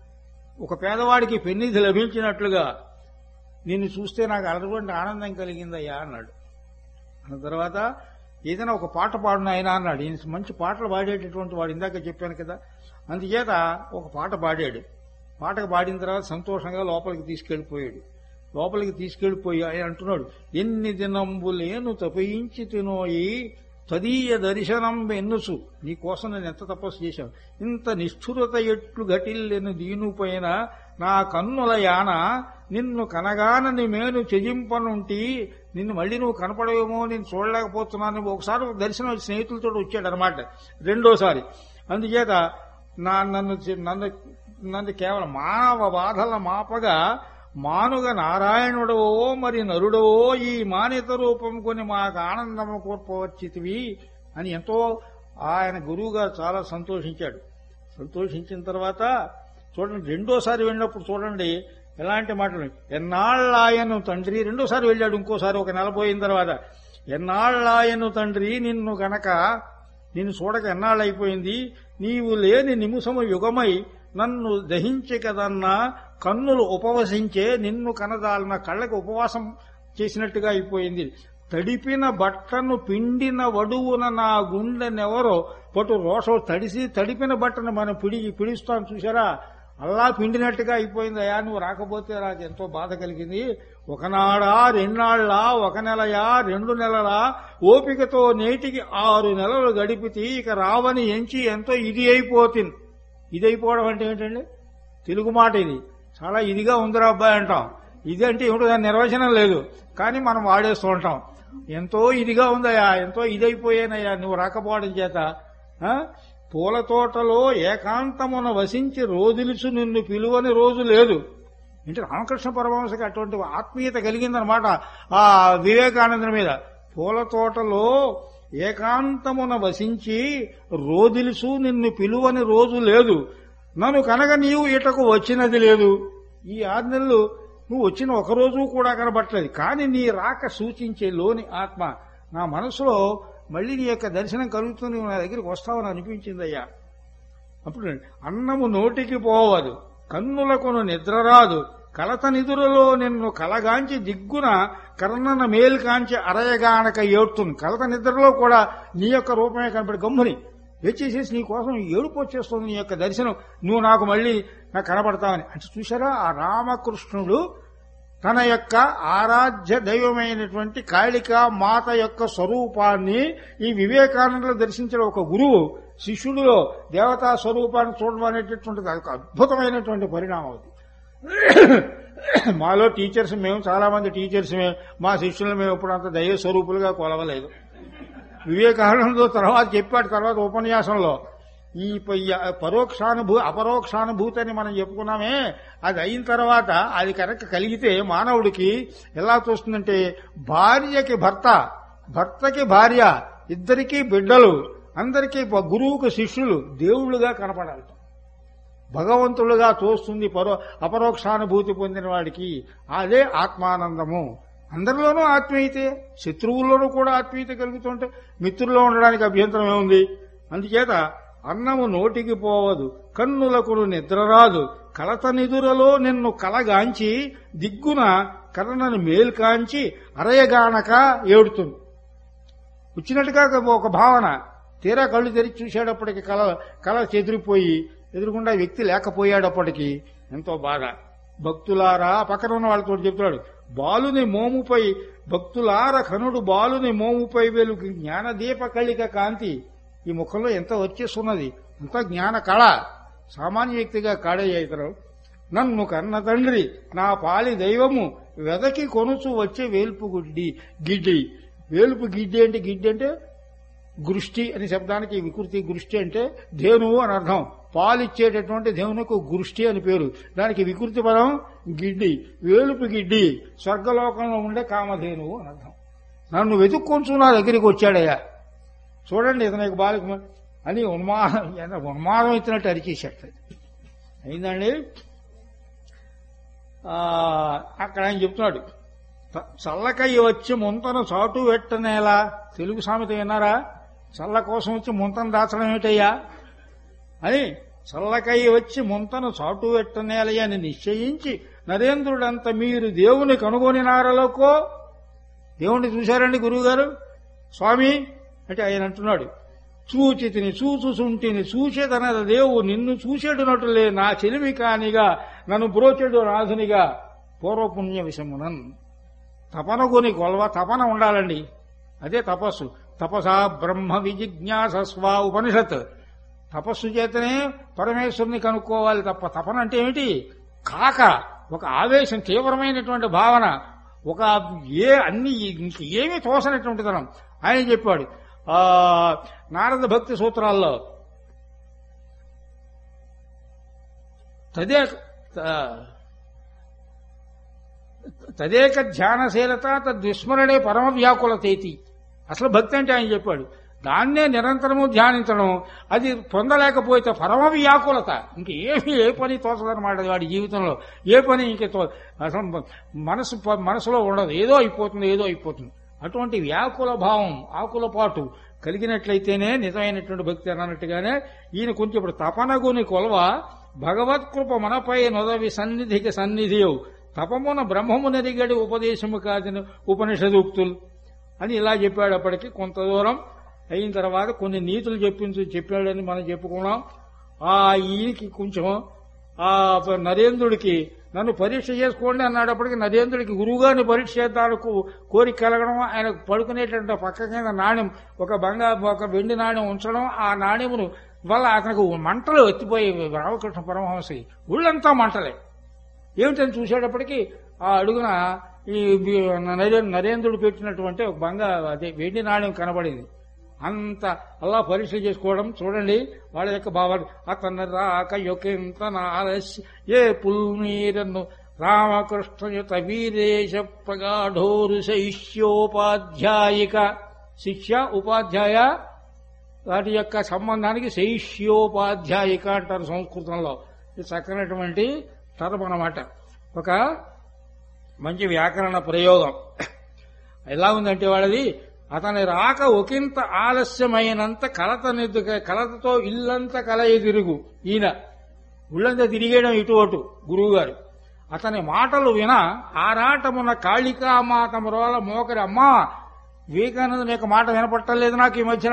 ఒక పేదవాడికి పెన్నిధి లభించినట్లుగా నిన్ను చూస్తే నాకు అటువంటి ఆనందం కలిగిందయ్యా అన్నాడు అన్న తర్వాత ఏదైనా ఒక పాట పాడిన ఆయన అన్నాడు ఈయన మంచి పాటలు పాడేటటువంటి వాడు ఇందాక చెప్పాను కదా అందుచేత ఒక పాట పాడాడు పాటకు పాడిన తర్వాత సంతోషంగా లోపలికి తీసుకెళ్లిపోయాడు లోపలికి తీసుకెళ్లిపోయి ఆయన అంటున్నాడు ఎన్ని దినంబులేను తపయించి తినోయి తదీయ దర్శనం ఎన్నుసు నీ కోసం నేను ఎంత తపస్సు చేశాను ఇంత నిష్ఠురత ఎట్లు ఘటిల్లెను దీనుపైన నా కన్నుల యాన నిన్ను కనగానని మేను చెజింపనుంటి నిన్ను మళ్ళీ నువ్వు కనపడవేమో నేను చూడలేకపోతున్నాను ఒకసారి దర్శనం స్నేహితులతో వచ్చాడు అనమాట రెండోసారి అందుచేత నా నన్ను చె- నన్ను నన్ను కేవలం మానవ బాధల మాపగా మానుగ నారాయణుడవో మరి నరుడవో ఈ మానిత రూపం కొని మాకు ఆనందము కూర్పవచ్చితివి అని ఎంతో ఆయన గురువుగారు చాలా సంతోషించాడు సంతోషించిన తర్వాత చూడండి రెండోసారి వెళ్ళినప్పుడు చూడండి ఎలాంటి మాటలు ఎన్నాళ్ళాయను తండ్రి రెండోసారి వెళ్ళాడు ఇంకోసారి ఒక నెల పోయిన తర్వాత ఎన్నాళ్ళాయను తండ్రి నిన్ను గనక నిన్ను చూడక ఎన్నాళ్ళైపోయింది నీవు లేని నిమిషము యుగమై నన్ను దహించి కదన్నా కన్నులు ఉపవసించే నిన్ను కనదాలిన కళ్ళకి ఉపవాసం చేసినట్టుగా అయిపోయింది తడిపిన బట్టను పిండిన వడువున నా గుండెనెవరో పటు రోషం తడిసి తడిపిన బట్టను మనం పిడి పిడుస్తాం చూసారా అల్లా పిండినట్టుగా అయిపోయింది అయ్యా నువ్వు రాకపోతే నాకు ఎంతో బాధ కలిగింది ఒకనాడా రెండాళ్ళా ఒక నెలయా రెండు నెలలా ఓపికతో నేటికి ఆరు నెలలు గడిపితే ఇక రావని ఎంచి ఎంతో ఇది అయిపోతుంది ఇది అయిపోవడం అంటే ఏంటండి తెలుగు మాట ఇది చాలా ఇదిగా ఉందిరా అబ్బాయి అంటాం ఇది అంటే ఏమిటో దాని నిర్వచనం లేదు కానీ మనం వాడేస్తూ ఉంటాం ఎంతో ఇదిగా ఉందయ్యా ఎంతో ఇదైపోయానయ్యా నువ్వు రాకపోవడం చేత ఆ? పూల తోటలో ఏకాంతమున వసించి రోజులుసు నిన్ను పిలువని రోజు లేదు అంటే రామకృష్ణ పరమహంసకి అటువంటి ఆత్మీయత కలిగిందనమాట ఆ వివేకానందుని మీద పూల తోటలో ఏకాంతమున వసించి రోదిలుసు నిన్ను పిలువని రోజు లేదు నన్ను కనుక నీవు ఇటకు వచ్చినది లేదు ఈ ఆరు నెలలు నువ్వు వచ్చిన ఒక రోజు కూడా కనబట్టలేదు కానీ నీ రాక సూచించే లోని ఆత్మ నా మనసులో మళ్ళీ నీ యొక్క దర్శనం కలుగుతుంది నువ్వు నా దగ్గరికి వస్తావని అనిపించిందయ్యా అప్పుడు అన్నము నోటికి పోవదు కన్నులకును నిద్ర రాదు కలత నిదురలో నిన్ను కలగాంచి దిగ్గున కర్ణన మేలు కాంచి అరయగానక ఏడుతుంది కలత నిద్రలో కూడా నీ యొక్క రూపమే కనపడి గమ్ముని వచ్చేసేసి నీ కోసం ఏడుపు వచ్చేస్తుంది నీ యొక్క దర్శనం నువ్వు నాకు మళ్ళీ నాకు కనబడతావని అంటే చూసారా ఆ రామకృష్ణుడు తన యొక్క ఆరాధ్య దైవమైనటువంటి కాళిక మాత యొక్క స్వరూపాన్ని ఈ వివేకానందలో దర్శించిన ఒక గురువు శిష్యుడిలో దేవతా స్వరూపాన్ని చూడడం అనేటటువంటిది ఒక అద్భుతమైనటువంటి పరిణామం అది మాలో టీచర్స్ మేము చాలా మంది టీచర్స్ మేము మా శిష్యులను మేము ఇప్పుడు అంత దైవ స్వరూపులుగా కొలవలేదు వివేకానంద తర్వాత చెప్పాడు తర్వాత ఉపన్యాసంలో ఈ ప- ఈ పరోక్షానుభూ అపరోక్షానుభూతి అని మనం చెప్పుకున్నామే అది అయిన తర్వాత అది కనుక కలిగితే మానవుడికి ఎలా చూస్తుందంటే భార్యకి భర్త భర్తకి భార్య ఇద్దరికీ బిడ్డలు అందరికీ ప- గురువుకు శిష్యులు దేవుళ్ళుగా కనపడాలి భగవంతులుగా తోస్తుంది పరో అపరోక్షానుభూతి పొందిన వాడికి అదే ఆత్మానందము అందరిలోనూ ఆత్మీయతే శత్రువుల్లోనూ కూడా ఆత్మీయత కలుగుతుంటే మిత్రుల్లో ఉండడానికి అభ్యంతరం ఏముంది అందుచేత అన్నము నోటికి పోవదు కన్నులకు నిద్ర రాదు కలత నిదురలో నిన్ను కలగాంచి దిగ్గున కర్ణను మేల్కాంచి అరయగానక ఏడుతుంది వచ్చినట్టుగా ఒక భావన తీరా కళ్ళు తెరిచి చూసేటప్పటికి కల కళ చెదిరిపోయి ఎదురుకుండా వ్యక్తి లేకపోయాడప్పటికి ఎంతో బాధ భక్తులారా పక్కన ఉన్న వాళ్ళతో చెప్తున్నాడు బాలుని మోముపై భక్తులార ఖనుడు బాలుని మోముపై వెలుగు జ్ఞానదీప కళిక కాంతి ఈ ముఖంలో ఎంత వచ్చేస్తున్నది అంత జ్ఞాన కళ సామాన్య వ్యక్తిగా కాడయ్య ఇతరు నన్ను కన్న తండ్రి నా పాలి దైవము వెదకి కొనుచు వచ్చే వేల్పు గుడ్డి గిడ్డి వేలుపు గిడ్డి అంటే గిడ్డి అంటే గృష్టి అనే శబ్దానికి వికృతి గృష్టి అంటే ధేనువు అని అర్థం పాలిచ్చేటటువంటి దేవునికి గృష్టి అని పేరు దానికి వికృతి పదం గిడ్డి వేలుపు గిడ్డి స్వర్గలోకంలో ఉండే కామధేనువు అని అర్థం నన్ను వెతుక్కొంచు నా దగ్గరికి వచ్చాడయ్యా చూడండి ఇతనికి బాలిక అని ఉన్మాదం ఎంత ఉన్మాదం ఇచ్చినట్టు అరిచేసేట అయిందండి ఆ, అక్కడ ఆయన చెప్తున్నాడు త- చల్లకయ్య వచ్చి ముంతను చాటు పెట్టనేలా తెలుగు సామెత విన్నారా చల్ల కోసం వచ్చి ముంతను దాచడం ఏమిటయ్యా అని చల్లకయ్య వచ్చి ముంతను చాటు పెట్టనేలయ్య అని నిశ్చయించి నరేంద్రుడంత మీరు దేవుని కనుగొనినారలోకో దేవుణ్ణి చూశారండి గురువుగారు స్వామి అంటే ఆయన అంటున్నాడు చూచితిని చూచుచుంటిని చూసేదనద దేవు నిన్ను చూసేడునటులే నా చెలిమి కానిగా నన్ను బ్రోచెడు రాధునిగా పూర్వపుణ్య విషమునన్ తపన కొని కొలవ తపన ఉండాలండి అదే తపస్సు తపసా బ్రహ్మ విజిజ్ఞాసస్వా ఉపనిషత్ తపస్సు చేతనే పరమేశ్వరుని కనుక్కోవాలి తప్ప తపన అంటే ఏమిటి కాక ఒక ఆవేశం తీవ్రమైనటువంటి భావన ఒక ఏ అన్ని ఇంక ఏమీ తోసనటువంటి తనం ఆయన చెప్పాడు ఆ నారద భక్తి సూత్రాల్లో తదే తదేక ధ్యానశీలత తద్విస్మరణే పరమ వ్యాకులతేతి అసలు భక్తి అంటే ఆయన చెప్పాడు దాన్నే నిరంతరము ధ్యానించడం అది పొందలేకపోతే పరమ వ్యాకులత ఇంక ఏమి ఏ పని తోచదన్నమాట వాడి జీవితంలో ఏ పని ఇంక తో- అసలు మనసు మనసులో ఉండదు ఏదో అయిపోతుంది ఏదో అయిపోతుంది అటువంటి వ్యాకుల భావం ఆకుల పాటు కలిగినట్లయితేనే నిజమైనటువంటి భక్తి అన్నట్టుగానే ఈయన కొంచెం ఇప్పుడు తపనగుని కొలవ భగవత్కృప మనపై నొదవి సన్నిధికి సన్నిధియు తపమున బ్రహ్మము నెరిగడి ఉపదేశము కాదని ఉపనిషదుక్తులు అని ఇలా చెప్పాడప్పటికి కొంత దూరం అయిన తర్వాత కొన్ని నీతులు చెప్పించు చెప్పాడని మనం చెప్పుకున్నాం ఆ ఈయనకి కొంచెం ఆ నరేంద్రుడికి నన్ను పరీక్ష చేసుకోండి అన్నాడప్పటికి నరేంద్రుడికి గురువుగారిని పరీక్ష చేద్దానికి కోరిక కలగడం ఆయన పడుకునేటువంటి పక్క కింద నాణ్యం ఒక బంగారు ఒక వెండి నాణ్యం ఉంచడం ఆ నాణ్యమును వల్ల అతనికి మంటలు ఎత్తిపోయి రామకృష్ణ పరమహంసకి ఊళ్ళంతా మంటలే ఏమిటని చూసేటప్పటికి ఆ అడుగున ఈ నరే- నరేంద్రుడు పెట్టినటువంటి ఒక బంగారు అదే వెండి నాణ్యం కనబడింది అంత అలా పరీక్ష చేసుకోవడం చూడండి వాళ్ళ యొక్క భావాలు అతను రాక యొకింత నాలస్య ఏ పుల్మీరను రామకృష్ణయుత వీరేశ ప్రగాఢోరు శైష్యోపాధ్యాయిక శిష్య ఉపాధ్యాయ వాటి యొక్క సంబంధానికి శైష్యోపాధ్యాయిక అంటారు సంస్కృతంలో ఇది చక్కనటువంటి టర్మ్ అన్నమాట ఒక మంచి వ్యాకరణ ప్రయోగం ఎలా ఉందంటే వాళ్ళది అతని రాక ఒకంత ఆలస్యమైనంత కలత నిద్దు కలతతో ఇల్లంత కలయి తిరుగు ఈయన ఉళ్ళంతా తిరిగేయడం ఇటు అటు గురువు గారు అతని మాటలు విన ఆరాటమున కాళికామాత రోల మోకరి అమ్మా వివేకానంద యొక్క మాట వినపట్టలేదు నాకు ఈ మధ్యన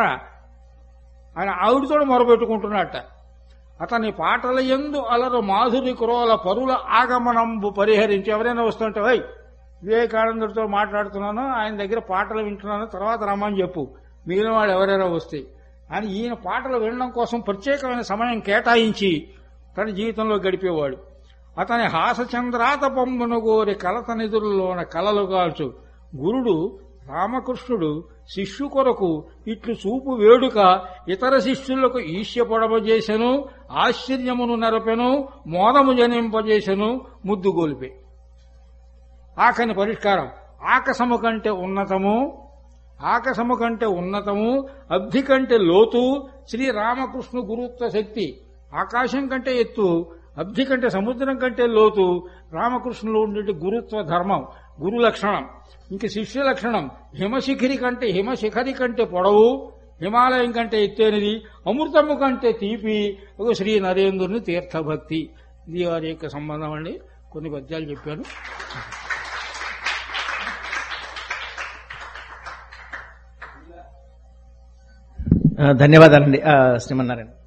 ఆయన ఆవిడతో మొరపెట్టుకుంటున్నట్ట అతని పాటల ఎందు అలరు మాధురి కురోల పరుల ఆగమనంబు పరిహరించి ఎవరైనా వస్తుంటే వై వివేకానందుడితో మాట్లాడుతున్నాను ఆయన దగ్గర పాటలు వింటున్నాను తర్వాత రమ్మని చెప్పు మిగిలిన వాళ్ళు ఎవరైనా వస్తే అని ఈయన పాటలు వినడం కోసం ప్రత్యేకమైన సమయం కేటాయించి తన జీవితంలో గడిపేవాడు అతని హాసచంద్రాత పొమ్మును గోరి కలత నిధుల్లోన కలలు కాల్చు గురుడు రామకృష్ణుడు శిష్యు కొరకు ఇట్లు చూపు వేడుక ఇతర శిష్యులకు ఈశ్యపడబజేసెను ఆశ్చర్యమును నెరపెను మోదము జనింపజేసెను ముద్దు గోల్పే ఆకని పరిష్కారం ఆకసము కంటే ఉన్నతము ఆకసము కంటే ఉన్నతము అబ్ధి కంటే లోతు శ్రీ రామకృష్ణ గురుత్వ శక్తి ఆకాశం కంటే ఎత్తు అబ్ధి కంటే సముద్రం కంటే లోతు రామకృష్ణులో ఉండే గురుత్వ ధర్మం గురు లక్షణం ఇంక శిష్య లక్షణం హిమశిఖరి కంటే హిమశిఖరి కంటే పొడవు హిమాలయం కంటే ఎత్తైనది అమృతము కంటే తీపి ఒక శ్రీ నరేంద్రుని తీర్థభక్తి ఇది వారి యొక్క సంబంధం అండి కొన్ని పద్యాలు చెప్పాను ఆ, ధన్యవాదాలండి ఆ, శ్రీమన్నారాయణ